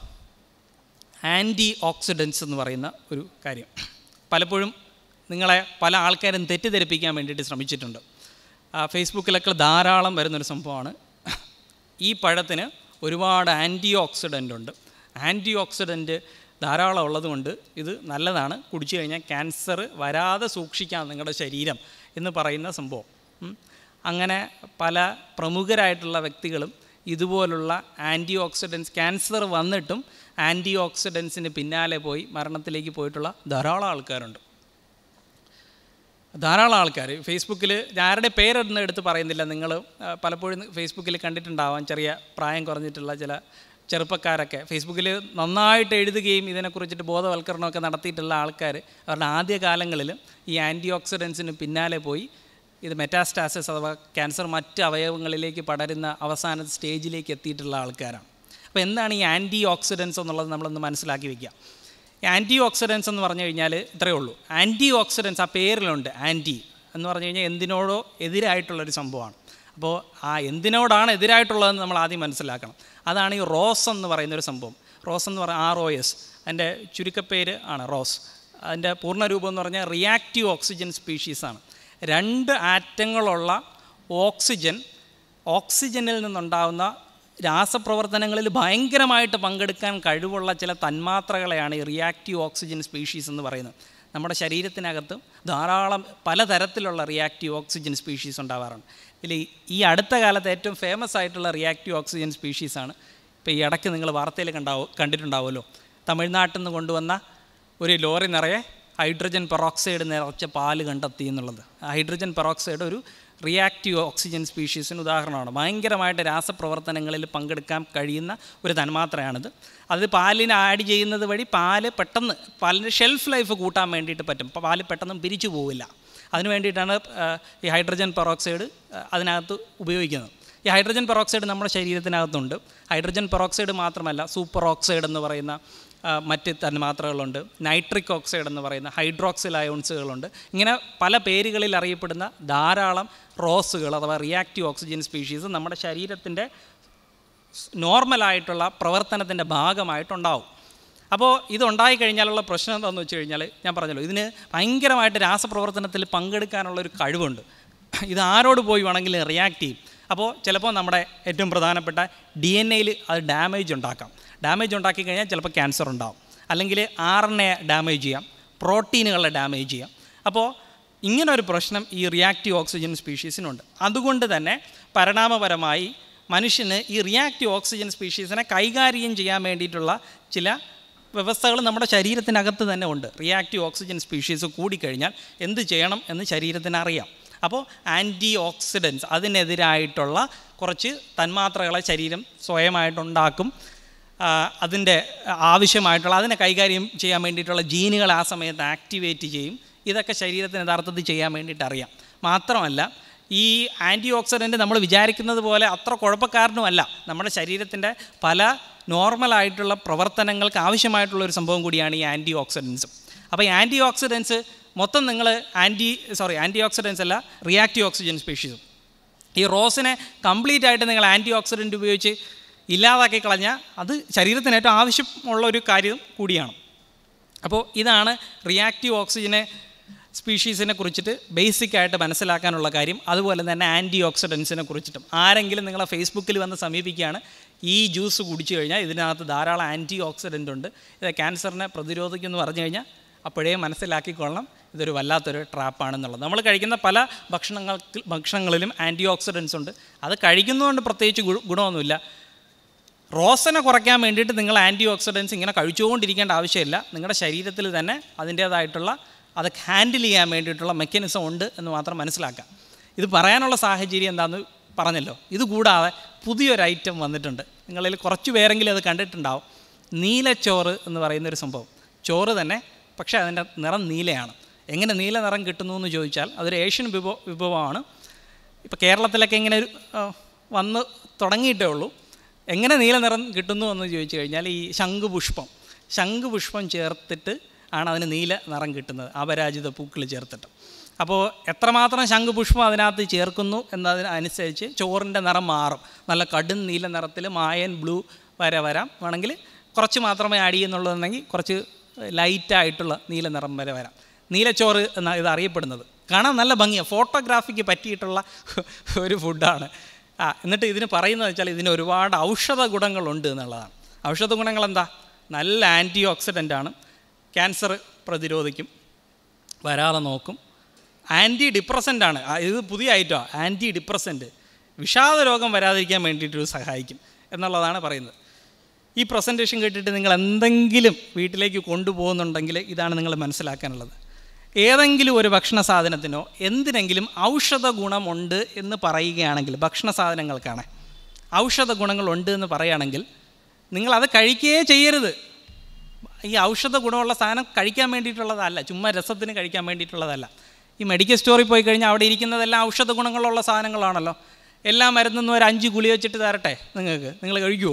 ആൻറ്റി ഓക്സിഡൻസ് എന്ന് പറയുന്ന ഒരു കാര്യം പലപ്പോഴും നിങ്ങളെ പല ആൾക്കാരും തെറ്റിദ്ധരിപ്പിക്കാൻ വേണ്ടിയിട്ട് ശ്രമിച്ചിട്ടുണ്ട് ആ, ഫേസ്ബുക്കിലൊക്കെ ധാരാളം വരുന്നൊരു സംഭവമാണ് ഈ പഴത്തിന് ഒരുപാട് ആൻറ്റി ഓക്സിഡൻ്റ് ഉണ്ട് ആൻറ്റി ഓക്സിഡൻറ്റ് ധാരാളം ഉള്ളതുകൊണ്ട് ഇത് നല്ലതാണ് കുടിച്ചു കഴിഞ്ഞാൽ ക്യാൻസർ വരാതെ സൂക്ഷിക്കാം നിങ്ങളുടെ ശരീരം എന്ന് പറയുന്ന സംഭവം ഉം. അങ്ങനെ പല പ്രമുഖരായിട്ടുള്ള വ്യക്തികളും ഇതുപോലുള്ള ആൻറ്റി ഓക്സിഡൻസ് ക്യാൻസർ വന്നിട്ടും ആൻറ്റി ഓക്സിഡൻസിന് പിന്നാലെ പോയി മരണത്തിലേക്ക് പോയിട്ടുള്ള ധാരാളം ആൾക്കാരുണ്ട് ധാരാളം ആൾക്കാർ ഫേസ്ബുക്കിൽ ആരുടെ പേരൊന്നും എടുത്ത് പറയുന്നില്ല നിങ്ങൾ പലപ്പോഴും ഫേസ്ബുക്കിൽ കണ്ടിട്ടുണ്ടാവാം ചെറിയ പ്രായം കുറഞ്ഞിട്ടുള്ള ചില ചെറുപ്പക്കാരൊക്കെ ഫേസ്ബുക്കിൽ നന്നായിട്ട് എഴുതുകയും ഇതിനെക്കുറിച്ചിട്ട് ബോധവൽക്കരണമൊക്കെ നടത്തിയിട്ടുള്ള ആൾക്കാർ അവരുടെ ആദ്യ കാലങ്ങളിൽ ഈ ആൻറ്റി ഓക്സിഡൻസിന് പിന്നാലെ പോയി ഇത് മെറ്റാസ്റ്റാസിസ് അഥവാ ക്യാൻസർ മറ്റ് അവയവങ്ങളിലേക്ക് പടരുന്ന അവസാന സ്റ്റേജിലേക്ക് എത്തിയിട്ടുള്ള ആൾക്കാരാണ് അപ്പോൾ എന്താണ് ഈ ആൻറ്റി ഓക്സിഡൻസ് എന്നുള്ളത് നമ്മളൊന്ന് മനസ്സിലാക്കി വയ്ക്കുക ഈ ആൻറ്റി ഓക്സിഡൻസ് എന്ന് പറഞ്ഞു കഴിഞ്ഞാൽ ഇത്രയേ ഉള്ളൂ ആൻറ്റി ഓക്സിഡൻസ് ആ പേരിലുണ്ട് ആൻറ്റി എന്ന് പറഞ്ഞു കഴിഞ്ഞാൽ എന്തിനോടോ എതിരായിട്ടുള്ളൊരു സംഭവമാണ് അപ്പോൾ ആ എന്തിനോടാണ് എതിരായിട്ടുള്ളതെന്ന് നമ്മൾ ആദ്യം മനസ്സിലാക്കണം അതാണ് ഈ റോസ് എന്ന് പറയുന്ന ഒരു സംഭവം റോസ് എന്ന് പറഞ്ഞാൽ ആർ ഒ എസ് അതിൻ്റെ ചുരുക്കപ്പേര് ആണ് റോസ് അതിൻ്റെ പൂർണ്ണരൂപം എന്ന് പറഞ്ഞാൽ റിയാക്റ്റീവ് ഓക്സിജൻ സ്പീഷീസാണ് രണ്ട് ആറ്റങ്ങളുള്ള ഓക്സിജൻ ഓക്സിജനിൽ നിന്നുണ്ടാകുന്ന രാസപ്രവർത്തനങ്ങളിൽ ഭയങ്കരമായിട്ട് പങ്കെടുക്കാൻ കഴിവുള്ള ചില തന്മാത്രകളെയാണ് ഈ റിയാക്റ്റീവ് ഓക്സിജൻ സ്പീഷീസ് എന്ന് പറയുന്നത് നമ്മുടെ ശരീരത്തിനകത്ത് ധാരാളം പലതരത്തിലുള്ള റിയാക്റ്റീവ് ഓക്സിജൻ സ്പീഷീസ് ഉണ്ടാവാറുണ്ട് ഇതിൽ ഈ- ഈ അടുത്ത കാലത്ത് ഏറ്റവും ഫേമസ് ആയിട്ടുള്ള റിയാക്റ്റീവ് ഓക്സിജൻ സ്പീഷീസാണ് ഇപ്പോൾ ഈ ഇടയ്ക്ക് നിങ്ങൾ വാർത്തയിൽ കണ്ടാവോ കണ്ടിട്ടുണ്ടാവുമല്ലോ തമിഴ്നാട്ടിൽ നിന്ന് കൊണ്ടുവന്ന ഒരു ലോറി നിറയെ ഹൈഡ്രജൻ പെറോക്സൈഡ് നിറച്ച പാല് കണ്ടെത്തി എന്നുള്ളത് ആ ഹൈഡ്രജൻ പെറോക്സൈഡ് ഒരു റിയാക്റ്റീവ് ഓക്സിജൻ സ്പീഷീസിന് ഉദാഹരണമാണ് ഭയങ്കരമായിട്ട് രാസപ്രവർത്തനങ്ങളിൽ പങ്കെടുക്കാൻ കഴിയുന്ന ഒരു തന്മാത്രയാണിത് അത് പാലിന് ആഡ് ചെയ്യുന്നത് വഴി പാല് പെട്ടെന്ന് പാലിൻ്റെ ഷെൽഫ് ലൈഫ് കൂട്ടാൻ വേണ്ടിയിട്ട് പറ്റും അപ്പോൾ പാല് പെട്ടെന്ന് പിരിച്ചു പോവില്ല അതിന് വേണ്ടിയിട്ടാണ് ആ, ഈ ഹൈഡ്രജൻ പെറോക്സൈഡ് ആ, അതിനകത്ത് ഉപയോഗിക്കുന്നത് ഈ ഹൈഡ്രജൻ പെറോക്സൈഡ് നമ്മുടെ ശരീരത്തിനകത്തുണ്ട് ഹൈഡ്രജൻ പെറോക്സൈഡ് മാത്രമല്ല സൂപ്പർ ഓക്സൈഡ് എന്ന് പറയുന്ന ആ, മറ്റ് തന്മാത്രകളുണ്ട് നൈട്രിക് ഓക്സൈഡ് എന്ന് പറയുന്ന ഹൈഡ്രോക്സിൽ അയോൺസുകളുണ്ട് ഇങ്ങനെ പല പേരുകളിൽ അറിയപ്പെടുന്ന ധാരാളം റോസുകൾ അഥവാ റിയാക്റ്റീവ് ഓക്സിജൻ സ്പീഷീസ് നമ്മുടെ ശരീരത്തിൻ്റെ നോർമലായിട്ടുള്ള പ്രവർത്തനത്തിൻ്റെ ഭാഗമായിട്ടുണ്ടാവും അപ്പോൾ ഇതുണ്ടായി കഴിഞ്ഞാലുള്ള പ്രശ്നം എന്താണെന്ന് വെച്ച് കഴിഞ്ഞാൽ ഞാൻ പറഞ്ഞല്ലോ ഇതിന് ഭയങ്കരമായിട്ട് രാസപ്രവർത്തനത്തിൽ പങ്കെടുക്കാനുള്ള ഒരു കഴിവുണ്ട് ഇത് ആരോട് പോയി വേണമെങ്കിലും റിയാക്ട് ചെയ്യും അപ്പോൾ ചിലപ്പോൾ നമ്മുടെ ഏറ്റവും പ്രധാനപ്പെട്ട ഡി എൻ എയിൽ അത് ഡാമേജ് ഉണ്ടാക്കാം ഡാമേജ് ഉണ്ടാക്കി കഴിഞ്ഞാൽ ചിലപ്പോൾ ക്യാൻസർ ഉണ്ടാവും അല്ലെങ്കിൽ ആർ എൻ എ ഡാമേജ് ചെയ്യാം പ്രോട്ടീനുകളെ ഡാമേജ് ചെയ്യാം അപ്പോൾ ഇങ്ങനൊരു പ്രശ്നം ഈ റിയാക്റ്റീവ് ഓക്സിജൻ സ്പീഷീസിനുണ്ട് അതുകൊണ്ട് തന്നെ പരിണാമപരമായി മനുഷ്യന് ഈ റിയാക്റ്റീവ് ഓക്സിജൻ സ്പീഷീസിനെ കൈകാര്യം ചെയ്യാൻ വേണ്ടിയിട്ടുള്ള ചില വ്യവസ്ഥകൾ നമ്മുടെ ശരീരത്തിനകത്ത് തന്നെ ഉണ്ട് റിയാക്റ്റീവ് ഓക്സിജൻ സ്പീഷീസ് കൂടിക്കഴിഞ്ഞാൽ എന്ത് ചെയ്യണം എന്ന് ശരീരത്തിന് അറിയാം അപ്പോൾ ആൻറ്റി ഓക്സിഡൻസ് അതിനെതിരായിട്ടുള്ള കുറച്ച് തന്മാത്രകളെ ശരീരം സ്വയമായിട്ടുണ്ടാക്കും അതിൻ്റെ ആവശ്യമായിട്ടുള്ള അതിനെ കൈകാര്യം ചെയ്യാൻ വേണ്ടിയിട്ടുള്ള ജീനുകൾ ആ സമയത്ത് ആക്ടിവേറ്റ് ചെയ്യും ഇതൊക്കെ ശരീരത്തിന് യഥാർത്ഥത്തിൽ ചെയ്യാൻ വേണ്ടിയിട്ട് അറിയാം മാത്രമല്ല ഈ ആൻറ്റി ഓക്സിഡൻറ്റ് നമ്മൾ വിചാരിക്കുന്നത് പോലെ അത്ര കുഴപ്പക്കാരനുമല്ല നമ്മുടെ ശരീരത്തിൻ്റെ പല നോർമലായിട്ടുള്ള പ്രവർത്തനങ്ങൾക്ക് ആവശ്യമായിട്ടുള്ള ഒരു സംഭവം കൂടിയാണ് ഈ ആൻറ്റി ഓക്സിഡൻസും അപ്പോൾ ഈ ആൻറ്റി ഓക്സിഡൻസ് മൊത്തം നിങ്ങൾ ആൻറ്റി സോറി ആൻറ്റി ഓക്സിഡൻസ് അല്ല റിയാക്റ്റീവ് ഓക്സിജൻ സ്പീഷീസും ഈ റോസിനെ കംപ്ലീറ്റ് ആയിട്ട് നിങ്ങൾ ആൻറ്റി ഓക്സിഡൻറ്റ് ഉപയോഗിച്ച് ഇല്ലാതാക്കി കളഞ്ഞാൽ അത് ശരീരത്തിന് ഏറ്റവും ആവശ്യമുള്ള ഒരു കാര്യം കൂടിയാണ് അപ്പോൾ ഇതാണ് റിയാക്റ്റീവ് ഓക്സിജനെ സ്പീഷീസിനെ കുറിച്ചിട്ട് ബേസിക് ആയിട്ട് മനസ്സിലാക്കാനുള്ള കാര്യം അതുപോലെ തന്നെ ആൻറ്റി ഓക്സിഡൻസിനെ കുറിച്ചിട്ടും ആരെങ്കിലും നിങ്ങളെ ഫേസ്ബുക്കിൽ വന്ന് സമീപിക്കുകയാണ് ഈ ജ്യൂസ് കുടിച്ചു കഴിഞ്ഞാൽ ഇതിനകത്ത് ധാരാളം ആൻറ്റി ഓക്സിഡൻ്റ് ഉണ്ട് ഇത് ക്യാൻസറിനെ പ്രതിരോധിക്കുമെന്ന് പറഞ്ഞു കഴിഞ്ഞാൽ അപ്പോഴേ മനസ്സിലാക്കിക്കൊള്ളണം ഇതൊരു വല്ലാത്തൊരു ട്രാപ്പാണെന്നുള്ളത് നമ്മൾ കഴിക്കുന്ന പല ഭക്ഷണങ്ങൾക്ക് ഭക്ഷണങ്ങളിലും ആൻറ്റി ഓക്സിഡൻസ് ഉണ്ട് അത് കഴിക്കുന്നതുകൊണ്ട് പ്രത്യേകിച്ച് ഗു- ഗുണമൊന്നുമില്ല റോസനെ കുറയ്ക്കാൻ വേണ്ടിയിട്ട് നിങ്ങൾ ആൻറ്റി ഓക്സിഡൻസ് ഇങ്ങനെ കഴിച്ചുകൊണ്ടിരിക്കേണ്ട ആവശ്യമില്ല നിങ്ങളുടെ ശരീരത്തിൽ തന്നെ അതിൻ്റേതായിട്ടുള്ള അത് ഹാൻഡിൽ ചെയ്യാൻ വേണ്ടിയിട്ടുള്ള മെക്കാനിസം ഉണ്ട് എന്ന് മാത്രം മനസ്സിലാക്കാം ഇത് പറയാനുള്ള സാഹചര്യം എന്താണെന്ന് പറഞ്ഞല്ലോ ഇത് കൂടാതെ പുതിയൊരു ഐറ്റം വന്നിട്ടുണ്ട് നിങ്ങളിൽ കുറച്ച് പേരെങ്കിലും അത് കണ്ടിട്ടുണ്ടാവും നീലച്ചോറ് എന്ന് പറയുന്നൊരു സംഭവം ചോറ് തന്നെ പക്ഷേ അതിൻ്റെ നിറം നീലയാണ് എങ്ങനെ നീല നിറം കിട്ടുന്നു എന്ന് ചോദിച്ചാൽ അതൊരു ഏഷ്യൻ വിഭവ വിഭവമാണ് ഇപ്പോൾ കേരളത്തിലൊക്കെ ഇങ്ങനെ ഒരു ആ, വന്ന് തുടങ്ങിയിട്ടേ ഉള്ളൂ എങ്ങനെ നീല നിറം കിട്ടുന്നു എന്ന് ചോദിച്ചു കഴിഞ്ഞാൽ ഈ ശംഖുപുഷ്പം ശംഖുപുഷ്പം ചേർത്തിട്ട് ആണ് അതിന് നീല നിറം കിട്ടുന്നത് അപരാജിത പൂക്കൾ ചേർത്തിട്ട് അപ്പോൾ എത്രമാത്രം ശംഖുപുഷ്പം അതിനകത്ത് ചേർക്കുന്നു എന്നതിനനുസരിച്ച് ചോറിൻ്റെ നിറം മാറും നല്ല കടും നീല നിറത്തിൽ മായൻ ബ്ലൂ വരെ വരാം വേണമെങ്കിൽ കുറച്ച് മാത്രമേ ആഡ് ചെയ്യുന്നുള്ളതെങ്കിൽ കുറച്ച് ലൈറ്റായിട്ടുള്ള നീല നിറം വരെ വരാം നീലച്ചോറ് എന്നാണ് ഇത് അറിയപ്പെടുന്നത് കാണാൻ നല്ല ഭംഗിയാണ് ഫോട്ടോഗ്രാഫിക്ക് പറ്റിയിട്ടുള്ള ഒരു ഫുഡാണ് ആ എന്നിട്ട് ഇതിന് പറയുന്നത് വെച്ചാൽ ഇതിന് ഒരുപാട് ഔഷധ ഗുണങ്ങളുണ്ട് എന്നുള്ളതാണ് ഔഷധ ഗുണങ്ങൾ എന്താ നല്ല ആൻറ്റി ഓക്സിഡൻ്റ് ആണ് ക്യാൻസർ പ്രതിരോധിക്കും വരാതെ നോക്കും ആൻറ്റി ഡിപ്രസൻ്റ് ആണ് ആ, ഇത് പുതിയ ഐറ്റമാണ് ആൻറ്റി ഡിപ്രസൻ്റ് വിഷാദ രോഗം വരാതിരിക്കാൻ വേണ്ടിയിട്ട് സഹായിക്കും എന്നുള്ളതാണ് പറയുന്നത് ഈ പ്രസൻറ്റേഷൻ കേട്ടിട്ട് നിങ്ങൾ എന്തെങ്കിലും വീട്ടിലേക്ക് കൊണ്ടുപോകുന്നുണ്ടെങ്കിൽ ഇതാണ് നിങ്ങൾ മനസ്സിലാക്കാനുള്ളത് ഏതെങ്കിലും ഒരു ഭക്ഷണ സാധനത്തിനോ എന്തിനെങ്കിലും ഔഷധ ഗുണമുണ്ട് എന്ന് പറയുകയാണെങ്കിൽ ഭക്ഷണ സാധനങ്ങൾക്കാണ് ഔഷധ ഗുണങ്ങളുണ്ട് എന്ന് പറയുകയാണെങ്കിൽ നിങ്ങളത് കഴിക്കുകയേ ചെയ്യരുത് ഈ ഔഷധ ഗുണമുള്ള സാധനം കഴിക്കാൻ വേണ്ടിയിട്ടുള്ളതല്ല ചുമ്മാ രസത്തിന് കഴിക്കാൻ വേണ്ടിയിട്ടുള്ളതല്ല ഈ മെഡിക്കൽ സ്റ്റോറിൽ പോയി കഴിഞ്ഞാൽ അവിടെ ഇരിക്കുന്നതെല്ലാം ഔഷധ ഗുണങ്ങളുള്ള സാധനങ്ങളാണല്ലോ എല്ലാ മരുന്നൊന്നും ഒരു അഞ്ച് ഗുളി വെച്ചിട്ട് തരട്ടെ നിങ്ങൾക്ക് നിങ്ങൾ കഴിക്കുമോ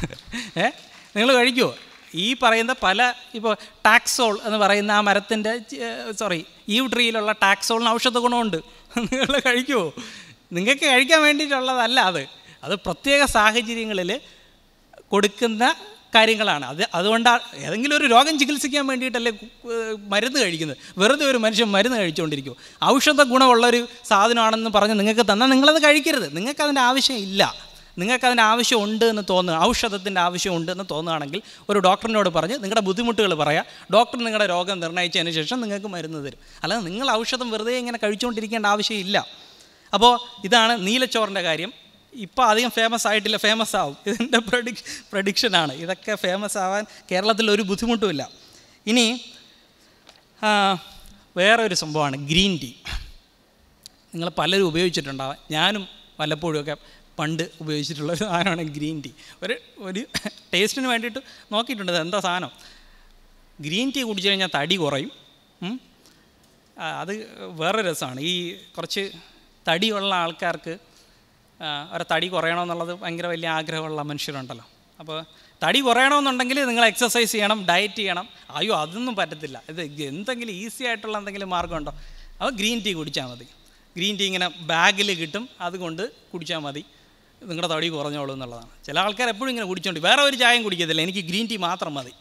ഏ നിങ്ങൾ കഴിക്കുമോ ഈ പറയുന്ന പല ഇപ്പോൾ ടാക്സോൾ എന്ന് പറയുന്ന ആ മരത്തിൻ്റെ സോറി ഈ ട്രീയിലുള്ള ടാക്സോളിന് ഔഷധ ഗുണമുണ്ട് നിങ്ങൾ കഴിക്കുമോ നിങ്ങൾക്ക് കഴിക്കാൻ വേണ്ടിയിട്ടുള്ളതല്ല അത് അത് പ്രത്യേക സാഹചര്യങ്ങളിൽ കൊടുക്കുന്ന കാര്യങ്ങളാണ് അത് അതുകൊണ്ടാണ് ഏതെങ്കിലും ഒരു രോഗം ചികിത്സിക്കാൻ വേണ്ടിയിട്ടല്ലേ കു- ഏഹ് മരുന്ന് കഴിക്കുന്നത് വെറുതെ ഒരു മനുഷ്യൻ മരുന്ന് കഴിച്ചുകൊണ്ടിരിക്കും ഔഷധ ഗുണമുള്ളൊരു സാധനമാണെന്ന് പറഞ്ഞ് നിങ്ങൾക്ക് തന്നാൽ നിങ്ങളത് കഴിക്കരുത് നിങ്ങൾക്ക് അതിൻ്റെ ആവശ്യം ഇല്ല നിങ്ങൾക്ക് അതിൻ്റെ ആവശ്യം ഉണ്ട് എന്ന് തോന്നുക ഔഷധത്തിൻ്റെ ആവശ്യം ഉണ്ട് എന്ന് തോന്നുകയാണെങ്കിൽ ഒരു ഡോക്ടറിനോട് പറഞ്ഞ് നിങ്ങളുടെ ബുദ്ധിമുട്ടുകൾ പറയാം ഡോക്ടർ നിങ്ങളുടെ രോഗം നിർണ്ണയിച്ചതിന് ശേഷം നിങ്ങൾക്ക് മരുന്ന് തരും അല്ലാതെ നിങ്ങൾ ഔഷധം വെറുതെ ഇങ്ങനെ കഴിച്ചുകൊണ്ടിരിക്കേണ്ട ആവശ്യമില്ല അപ്പോൾ ഇതാണ് നീലച്ചോറിൻ്റെ കാര്യം ഇപ്പോൾ അധികം ഫേമസ് ആയിട്ടില്ല ഫേമസ് ആവും ഇതിൻ്റെ പ്രഡിക് പ്രഡിക്ഷനാണ് ഇതൊക്കെ ഫേമസ് ആവാൻ കേരളത്തിൽ ഒരു ബുദ്ധിമുട്ടുമില്ല ഇനി ആ, വേറെ ഒരു സംഭവമാണ് ഗ്രീൻ ടീ നിങ്ങൾ പലരും ഉപയോഗിച്ചിട്ടുണ്ടാവാം ഞാനും വല്ലപ്പോഴുമൊക്കെ പണ്ട് ഉപയോഗിച്ചിട്ടുള്ള ഒരു സാധനമാണ് ഗ്രീൻ ടീ ഒരു ഒരു ടേസ്റ്റിന് വേണ്ടിയിട്ട് നോക്കിയിട്ടുണ്ട് ഇത് എന്താ സാധനം ഗ്രീൻ ടീ കുടിച്ചു കഴിഞ്ഞാൽ തടി കുറയും ഉം. ആ, അത് വേറെ രസമാണ് ഈ കുറച്ച് തടിയുള്ള ആൾക്കാർക്ക് ആ, അവരെ തടി കുറയണമെന്നുള്ളത് ഭയങ്കര വലിയ ആഗ്രഹമുള്ള മനുഷ്യരുണ്ടല്ലോ അപ്പോൾ തടി കുറയണമെന്നുണ്ടെങ്കിൽ നിങ്ങൾ എക്സസൈസ് ചെയ്യണം ഡയറ്റ് ചെയ്യണം അയ്യോ അതൊന്നും പറ്റത്തില്ല ഇത് എന്തെങ്കിലും ഈസി ആയിട്ടുള്ള എന്തെങ്കിലും മാർഗ്ഗമുണ്ടോ അപ്പോൾ ഗ്രീൻ ടീ കുടിച്ചാൽ മതി ഗ്രീൻ ടീ ഇങ്ങനെ ബാഗിൽ കിട്ടും അതുകൊണ്ട് കുടിച്ചാൽ മതി നിങ്ങളുടെ തടി കുറഞ്ഞോളൂ എന്നുള്ളതാണ് ചില ആൾക്കാർ എപ്പോഴും ഇങ്ങനെ കുടിച്ചോണ്ട് വേറെ ഒരു ചായയും കുടിക്കത്തില്ല എനിക്ക് ഗ്രീൻ ടീ മാത്രം മതി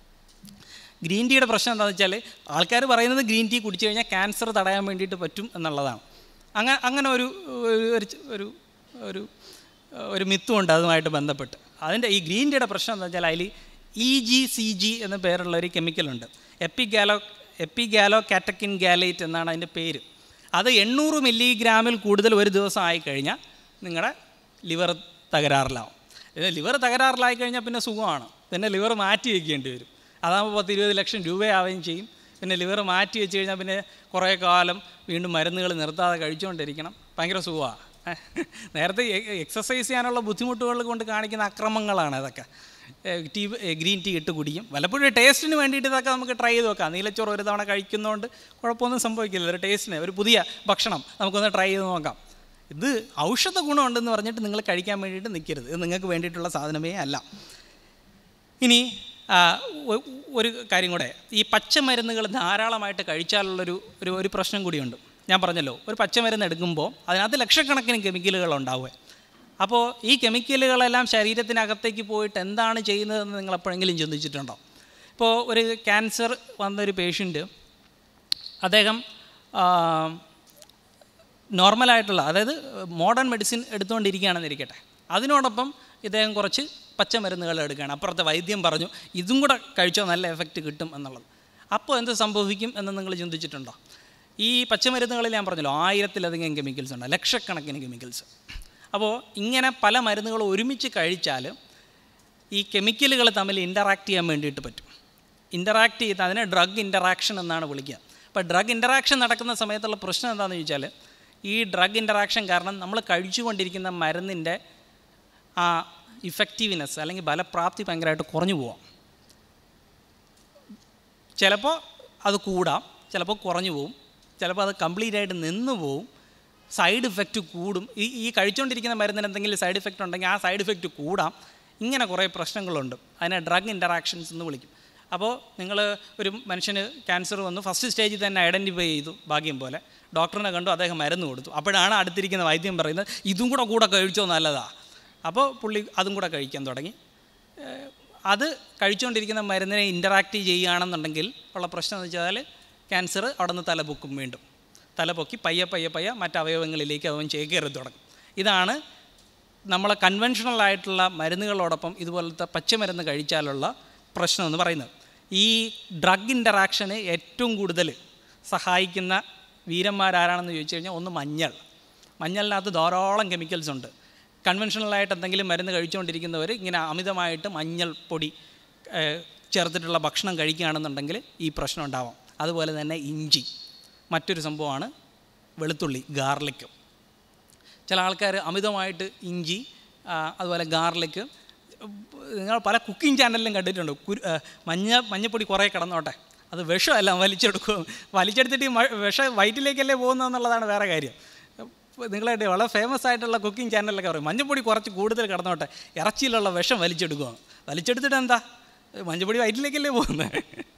ഗ്രീൻ ടീയുടെ പ്രശ്നം എന്താണെന്ന് വെച്ചാൽ ആൾക്കാർ പറയുന്നത് ഗ്രീൻ ടീ കുടിച്ചു കഴിഞ്ഞാൽ ക്യാൻസർ തടയാൻ വേണ്ടിയിട്ട് പറ്റും എന്നുള്ളതാണ് അങ്ങനെ അങ്ങനെ ഒരു ഒരു ഒരു- ഒരു ഒരു ഒരു മിത്തുമുണ്ട് അതുമായിട്ട് ബന്ധപ്പെട്ട് അതിൻ്റെ ഈ ഗ്രീൻ ടീയുടെ പ്രശ്നം എന്താ വെച്ചാൽ അതിൽ ഇ ജി സി ജി എന്ന പേരുള്ള ഒരു കെമിക്കലുണ്ട് എപ്പിഗാലോ എപ്പിഗാലോ കാറ്റക്കിൻ ഗാലേറ്റ് എന്നാണ് അതിൻ്റെ പേര് അത് എണ്ണൂറ് മില്ലിഗ്രാമിൽ കൂടുതൽ ഒരു ദിവസം ആയിക്കഴിഞ്ഞാൽ നിങ്ങളുടെ ലിവർ തകരാറിലാവും ഇത് ലിവർ തകരാറിലായി കഴിഞ്ഞാൽ പിന്നെ സുഖമാണ് പിന്നെ ലിവർ മാറ്റി വയ്ക്കേണ്ടി വരും അതാകുമ്പോൾ പത്ത് ഇരുപത് ലക്ഷം രൂപയാവുകയും ചെയ്യും പിന്നെ ലിവർ മാറ്റി വെച്ച് കഴിഞ്ഞാൽ പിന്നെ കുറേ കാലം വീണ്ടും മരുന്നുകൾ നിർത്താതെ കഴിച്ചുകൊണ്ടിരിക്കണം ഭയങ്കര സുഖമാണ് നേരത്തെ എക്സസൈസ് ചെയ്യാനുള്ള ബുദ്ധിമുട്ടുകൾ കൊണ്ട് കാണിക്കുന്ന അക്രമങ്ങളാണ് ഇതൊക്കെ ഏഹ് ടീ ഏഹ് ഗ്രീൻ ടീ ഇട്ട് കുടിക്കും വല്ലപ്പോഴും ടേസ്റ്റിന് വേണ്ടിയിട്ട് ഇതൊക്കെ നമുക്ക് ട്രൈ ചെയ്ത് നോക്കാം നീലച്ചോറ് ഒരു തവണ കഴിക്കുന്നതുകൊണ്ട് കുഴപ്പമൊന്നും സംഭവിക്കില്ല ഒരു ടേസ്റ്റിന് ഒരു പുതിയ ഭക്ഷണം നമുക്കൊന്ന് ട്രൈ ചെയ്ത് നോക്കാം ഇത് ഔഷധ ഗുണമുണ്ടെന്ന് പറഞ്ഞിട്ട് നിങ്ങൾ കഴിക്കാൻ വേണ്ടിയിട്ട് നിൽക്കരുത് ഇത് നിങ്ങൾക്ക് വേണ്ടിയിട്ടുള്ള സാധനമേ അല്ല ഇനി ആ, ഒ- ഒരു കാര്യം കൂടെ ഈ പച്ചമരുന്നുകൾ ധാരാളമായിട്ട് കഴിച്ചാലുള്ളൊരു ഒരു ഒരു പ്രശ്നം കൂടിയുണ്ട് ഞാൻ പറഞ്ഞല്ലോ ഒരു പച്ചമരുന്ന് എടുക്കുമ്പോൾ അതിനകത്ത് ലക്ഷക്കണക്കിന് കെമിക്കലുകൾ ഉണ്ടാവുക അപ്പോൾ ഈ കെമിക്കലുകളെല്ലാം ശരീരത്തിനകത്തേക്ക് പോയിട്ട് എന്താണ് ചെയ്യുന്നതെന്ന് നിങ്ങൾ എപ്പോഴെങ്കിലും ചിന്തിച്ചിട്ടുണ്ടോ ഇപ്പോൾ ഒരു ക്യാൻസർ വന്നൊരു പേഷ്യൻറ്റ് അദ്ദേഹം ആ, നോർമലായിട്ടുള്ള അതായത് മോഡേൺ മെഡിസിൻ എടുത്തുകൊണ്ടിരിക്കുകയാണെന്ന് ഇരിക്കട്ടെ അതിനോടൊപ്പം ഇദ്ദേഹം കുറച്ച് പച്ചമരുന്നുകൾ എടുക്കുകയാണ് അപ്പുറത്തെ വൈദ്യം പറഞ്ഞു ഇതും കൂടെ കഴിച്ചാൽ നല്ല എഫക്റ്റ് കിട്ടും എന്നുള്ളത് അപ്പോൾ എന്ത് സംഭവിക്കും എന്ന് നിങ്ങൾ ചിന്തിച്ചിട്ടുണ്ടോ ഈ പച്ചമരുന്നുകളിൽ ഞാൻ പറഞ്ഞല്ലോ ആയിരത്തിലധികം കെമിക്കൽസ് ഉണ്ട് ലക്ഷക്കണക്കിന് കെമിക്കൽസ് അപ്പോൾ ഇങ്ങനെ പല മരുന്നുകൾ ഒരുമിച്ച് കഴിച്ചാൽ ഈ കെമിക്കലുകൾ തമ്മിൽ ഇൻ്ററാക്ട് ചെയ്യാൻ വേണ്ടിയിട്ട് പറ്റും ഇൻ്ററാക്ട് ചെയ്ത് അതിനെ ഡ്രഗ് ഇൻ്ററാക്ഷൻ എന്നാണ് വിളിക്കുക അപ്പോൾ ഡ്രഗ് ഇൻ്ററാക്ഷൻ നടക്കുന്ന സമയത്തുള്ള പ്രശ്നം എന്താണെന്ന് ചോദിച്ചാൽ ഈ ഡ്രഗ് ഇൻ്ററാക്ഷൻ കാരണം നമ്മൾ കഴിച്ചുകൊണ്ടിരിക്കുന്ന മരുന്നിൻ്റെ ആ ഇഫക്റ്റീവ്നെസ് അല്ലെങ്കിൽ ഫലപ്രാപ്തി ഭയങ്കരമായിട്ട് കുറഞ്ഞു പോവാം ചിലപ്പോൾ അത് കൂടാം ചിലപ്പോൾ കുറഞ്ഞു പോവും ചിലപ്പോൾ അത് കംപ്ലീറ്റ് ആയിട്ട് നിന്ന് പോവും സൈഡ് ഇഫക്റ്റ് കൂടും ഈ ഈ കഴിച്ചുകൊണ്ടിരിക്കുന്ന മരുന്നിന് എന്തെങ്കിലും സൈഡ് ഇഫക്റ്റ് ഉണ്ടെങ്കിൽ ആ സൈഡ് ഇഫക്റ്റ് കൂടാം ഇങ്ങനെ കുറേ പ്രശ്നങ്ങളുണ്ട് അതിനെ ഡ്രഗ് ഇൻ്ററാക്ഷൻസ് എന്ന് വിളിക്കും അപ്പോൾ നിങ്ങൾ ഒരു മനുഷ്യന് ക്യാൻസർ വന്നു ഫസ്റ്റ് സ്റ്റേജിൽ തന്നെ ഐഡൻറ്റിഫൈ ചെയ്തു ഭാഗ്യം പോലെ ഡോക്ടറിനെ കണ്ടു അദ്ദേഹം മരുന്ന് കൊടുത്തു അപ്പോഴാണ് അടുത്തിരിക്കുന്ന വൈദ്യം പറയുന്നത് ഇതും കൂടെ കൂടെ കഴിച്ചോ നല്ലതാ അപ്പോൾ പുള്ളി അതും കൂടെ കഴിക്കാൻ തുടങ്ങി ഏഹ് അത് കഴിച്ചുകൊണ്ടിരിക്കുന്ന മരുന്നിനെ ഇൻ്ററാക്റ്റ് ചെയ്യുകയാണെന്നുണ്ടെങ്കിൽ ഉള്ള പ്രശ്നം എന്ന് വെച്ചാൽ ക്യാൻസർ അവിടെ നിന്ന് തലപൊക്കും വീണ്ടും തലപൊക്കി പയ്യെ പയ്യെ പയ്യെ മറ്റ് അവയവങ്ങളിലേക്ക് അവൻ ചേക്കേറി തുടങ്ങും ഇതാണ് നമ്മളെ കൺവെൻഷണൽ ആയിട്ടുള്ള മരുന്നുകളോടൊപ്പം ഇതുപോലത്തെ പച്ചമരുന്ന് കഴിച്ചാലുള്ള പ്രശ്നം എന്ന് പറയുന്നത് ഈ ഡ്രഗ് ഇൻ്ററാക്ഷന് ഏറ്റവും കൂടുതൽ സഹായിക്കുന്ന വീരന്മാരാരാണെന്ന് ചോദിച്ചു കഴിഞ്ഞാൽ ഒന്ന് മഞ്ഞൾ മഞ്ഞളിനകത്ത് ധാരാളം കെമിക്കൽസ് ഉണ്ട് കൺവെൻഷണലായിട്ട് എന്തെങ്കിലും മരുന്ന് കഴിച്ചുകൊണ്ടിരിക്കുന്നവർ ഇങ്ങനെ അമിതമായിട്ട് മഞ്ഞൾ പൊടി ഏഹ്, ചേർത്തിട്ടുള്ള ഭക്ഷണം കഴിക്കുകയാണെന്നുണ്ടെങ്കിൽ ഈ പ്രശ്നം ഉണ്ടാവാം അതുപോലെ തന്നെ ഇഞ്ചി മറ്റൊരു സംഭവമാണ് വെളുത്തുള്ളി ഗാർലിക്ക് ചില ആൾക്കാർ അമിതമായിട്ട് ഇഞ്ചി ആ, അതുപോലെ ഗാർലിക്ക് നിങ്ങൾ പല കുക്കിംഗ് ചാനലിലും കണ്ടിട്ടുണ്ട് കുരു ആ, മഞ്ഞ മഞ്ഞപ്പൊടി കുറേ കിടന്നോട്ടെ അത് വിഷമല്ല വലിച്ചെടുക്കും വലിച്ചെടുത്തിട്ട് ഈ മ- വിഷം വയറ്റിലേക്കല്ലേ പോകുന്നതെന്നുള്ളതാണ് വേറെ കാര്യം നിങ്ങളായിട്ട് വളരെ ഫേമസ് ആയിട്ടുള്ള കുക്കിംഗ് ചാനലൊക്കെ പറയും മഞ്ഞപ്പൊടി കുറച്ച് കൂടുതൽ കിടന്നോട്ടെ ഇറച്ചിയിലുള്ള വിഷം വലിച്ചെടുക്കുകയാണ് വലിച്ചെടുത്തിട്ട് എന്താ മഞ്ഞപ്പൊടി വയറ്റിലേക്കല്ലേ പോകുന്നത്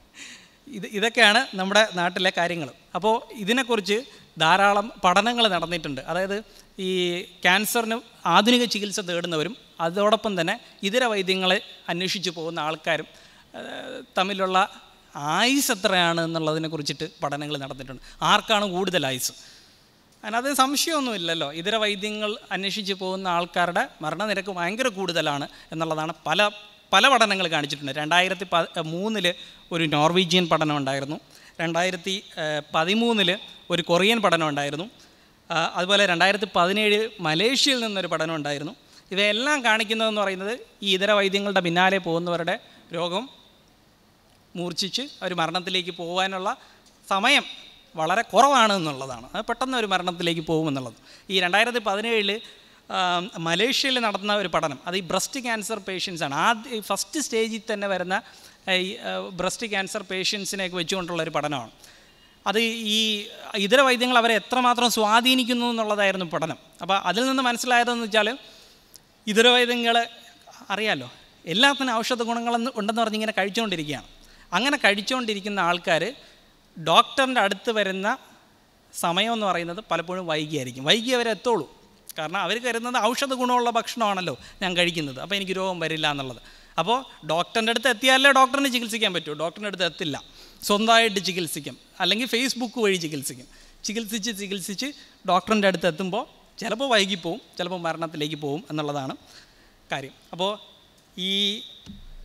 ഇത് ഇതൊക്കെയാണ് നമ്മുടെ നാട്ടിലെ കാര്യങ്ങൾ അപ്പോൾ ഇതിനെക്കുറിച്ച് ധാരാളം പഠനങ്ങൾ നടന്നിട്ടുണ്ട് അതായത് ഈ ക്യാൻസറിന് ആധുനിക ചികിത്സ തേടുന്നവരും അതോടൊപ്പം തന്നെ ഇതര വൈദ്യങ്ങളെ അന്വേഷിച്ച് പോകുന്ന ആൾക്കാരും ഏഹ്, തമ്മിലുള്ള ആയുസ് എത്രയാണ് എന്നുള്ളതിനെ കുറിച്ചിട്ട് പഠനങ്ങൾ നടന്നിട്ടുണ്ട് ആർക്കാണ് കൂടുതൽ ആയുസ് അതിനകത്ത് സംശയമൊന്നുമില്ലല്ലോ ഇതര വൈദ്യങ്ങൾ അന്വേഷിച്ച് പോകുന്ന ആൾക്കാരുടെ മരണനിരക്ക് ഭയങ്കര കൂടുതലാണ് എന്നുള്ളതാണ് പല പല പഠനങ്ങൾ കാണിച്ചിട്ടുണ്ട് രണ്ടായിരത്തി പ മൂന്നിൽ ഒരു നോർവീജിയൻ പഠനം ഉണ്ടായിരുന്നു രണ്ടായിരത്തി പതിമൂന്നിൽ ഒരു കൊറിയൻ പഠനം ഉണ്ടായിരുന്നു ആ, അതുപോലെ രണ്ടായിരത്തി പതിനേഴിൽ മലേഷ്യയിൽ നിന്നൊരു പഠനം ഉണ്ടായിരുന്നു ഇവയെല്ലാം കാണിക്കുന്നതെന്ന് പറയുന്നത് ഈ ഇതര വൈദ്യങ്ങളുടെ പിന്നാലെ പോകുന്നവരുടെ രോഗം മൂർച്ഛിച്ച് അവർ മരണത്തിലേക്ക് പോകാനുള്ള സമയം വളരെ കുറവാണ് എന്നുള്ളതാണ് അത് പെട്ടെന്ന് ഒരു മരണത്തിലേക്ക് പോകുമെന്നുള്ളത് ഈ രണ്ടായിരത്തി പതിനേഴിൽ മലേഷ്യയിൽ നടന്ന ഒരു പഠനം അത് ഈ ബ്രസ്റ്റ് ക്യാൻസർ പേഷ്യൻസ് ആണ് ആദ്യ ഫസ്റ്റ് സ്റ്റേജിൽ തന്നെ വരുന്ന ഈ ബ്രസ്റ്റ് ക്യാൻസർ പേഷ്യൻസിനെയൊക്കെ വെച്ചുകൊണ്ടുള്ള ഒരു പഠനമാണ് അത് ഈ ഇതര വൈദ്യങ്ങൾ അവരെ എത്രമാത്രം സ്വാധീനിക്കുന്നു എന്നുള്ളതായിരുന്നു പഠനം അപ്പോൾ അതിൽ നിന്ന് മനസ്സിലായതെന്ന് വെച്ചാൽ ഇതര വൈദ്യങ്ങൾ അറിയാലോ എല്ലാത്തിനും ഔഷധ ഗുണങ്ങളെന്ന് ഉണ്ടെന്ന് പറഞ്ഞ് ഇങ്ങനെ കഴിച്ചുകൊണ്ടിരിക്കുകയാണ് അങ്ങനെ കഴിച്ചുകൊണ്ടിരിക്കുന്ന ആൾക്കാർ ഡോക്ടറിൻ്റെ അടുത്ത് വരുന്ന സമയം എന്ന് പറയുന്നത് പലപ്പോഴും വൈകിയായിരിക്കും വൈകി അവരെ എത്തുള്ളൂ കാരണം അവർ കരുതുന്നത് ഔഷധ ഗുണമുള്ള ഭക്ഷണമാണല്ലോ ഞാൻ കഴിക്കുന്നത് അപ്പോൾ എനിക്ക് രോഗം വരില്ല എന്നുള്ളത് അപ്പോൾ ഡോക്ടറിൻ്റെ അടുത്ത് എത്തിയാലേ ഡോക്ടറിന് ചികിത്സിക്കാൻ പറ്റൂ ഡോക്ടറിൻ്റെ അടുത്ത് എത്തില്ല സ്വന്തമായിട്ട് ചികിത്സിക്കും അല്ലെങ്കിൽ ഫേസ്ബുക്ക് വഴി ചികിത്സിക്കും ചികിത്സിച്ച് ചികിത്സിച്ച് ഡോക്ടറിൻ്റെ അടുത്ത് എത്തുമ്പോൾ ചിലപ്പോൾ വൈകിപ്പോവും ചിലപ്പോൾ മരണത്തിലേക്ക് പോവും എന്നുള്ളതാണ് കാര്യം അപ്പോൾ ഈ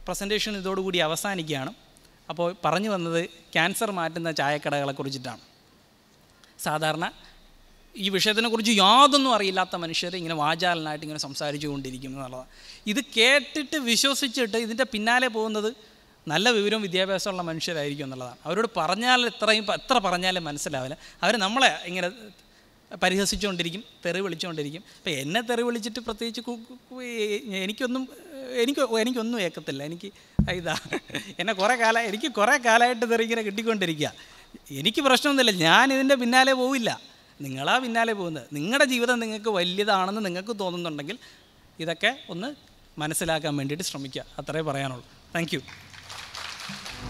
പ്രസൻറ്റേഷൻ ഇതോടുകൂടി അവസാനിക്കുകയാണ് അപ്പോൾ പറഞ്ഞു വന്നത് ക്യാൻസർ മാറ്റുന്ന ചായക്കടകളെ കുറിച്ചിട്ടാണ് സാധാരണ ഈ വിഷയത്തിനെക്കുറിച്ച് യാതൊന്നും അറിയില്ലാത്ത മനുഷ്യർ ഇങ്ങനെ വാചാലനായിട്ട് ഇങ്ങനെ സംസാരിച്ചു കൊണ്ടിരിക്കും എന്നുള്ളതാണ് ഇത് കേട്ടിട്ട് വിശ്വസിച്ചിട്ട് ഇതിൻ്റെ പിന്നാലെ പോകുന്നത് നല്ല വിവരവും വിദ്യാഭ്യാസമുള്ള മനുഷ്യരായിരിക്കും എന്നുള്ളതാണ് അവരോട് പറഞ്ഞാൽ എത്രയും എത്ര പറഞ്ഞാലും മനസ്സിലാവില്ല അവർ നമ്മളെ ഇങ്ങനെ പരിഹസിച്ചുകൊണ്ടിരിക്കും തെറി വിളിച്ചുകൊണ്ടിരിക്കും ഇപ്പം എന്നെ തെറി വിളിച്ചിട്ട് പ്രത്യേകിച്ച് കു- കു- കു- എനിക്കൊന്നും എനിക്ക് എനിക്കൊന്നും ഏക്കത്തില്ല എനിക്ക് ഇതാ എന്നെ കുറേ കാലം എനിക്ക് കുറേ കാലമായിട്ട് തെറി ഇങ്ങനെ കിട്ടിക്കൊണ്ടിരിക്കുക എനിക്ക് പ്രശ്നമൊന്നുമില്ല ഞാൻ ഇതിൻ്റെ പിന്നാലെ പോവില്ല നിങ്ങളാ പിന്നാലെ പോകുന്നത് നിങ്ങളുടെ ജീവിതം നിങ്ങൾക്ക് വലിയതാണെന്ന് നിങ്ങൾക്ക് തോന്നുന്നുണ്ടെങ്കിൽ ഇതൊക്കെ ഒന്ന് മനസ്സിലാക്കാൻ വേണ്ടിയിട്ട് ശ്രമിക്കുക അത്രേ പറയാനുള്ളൂ താങ്ക് യു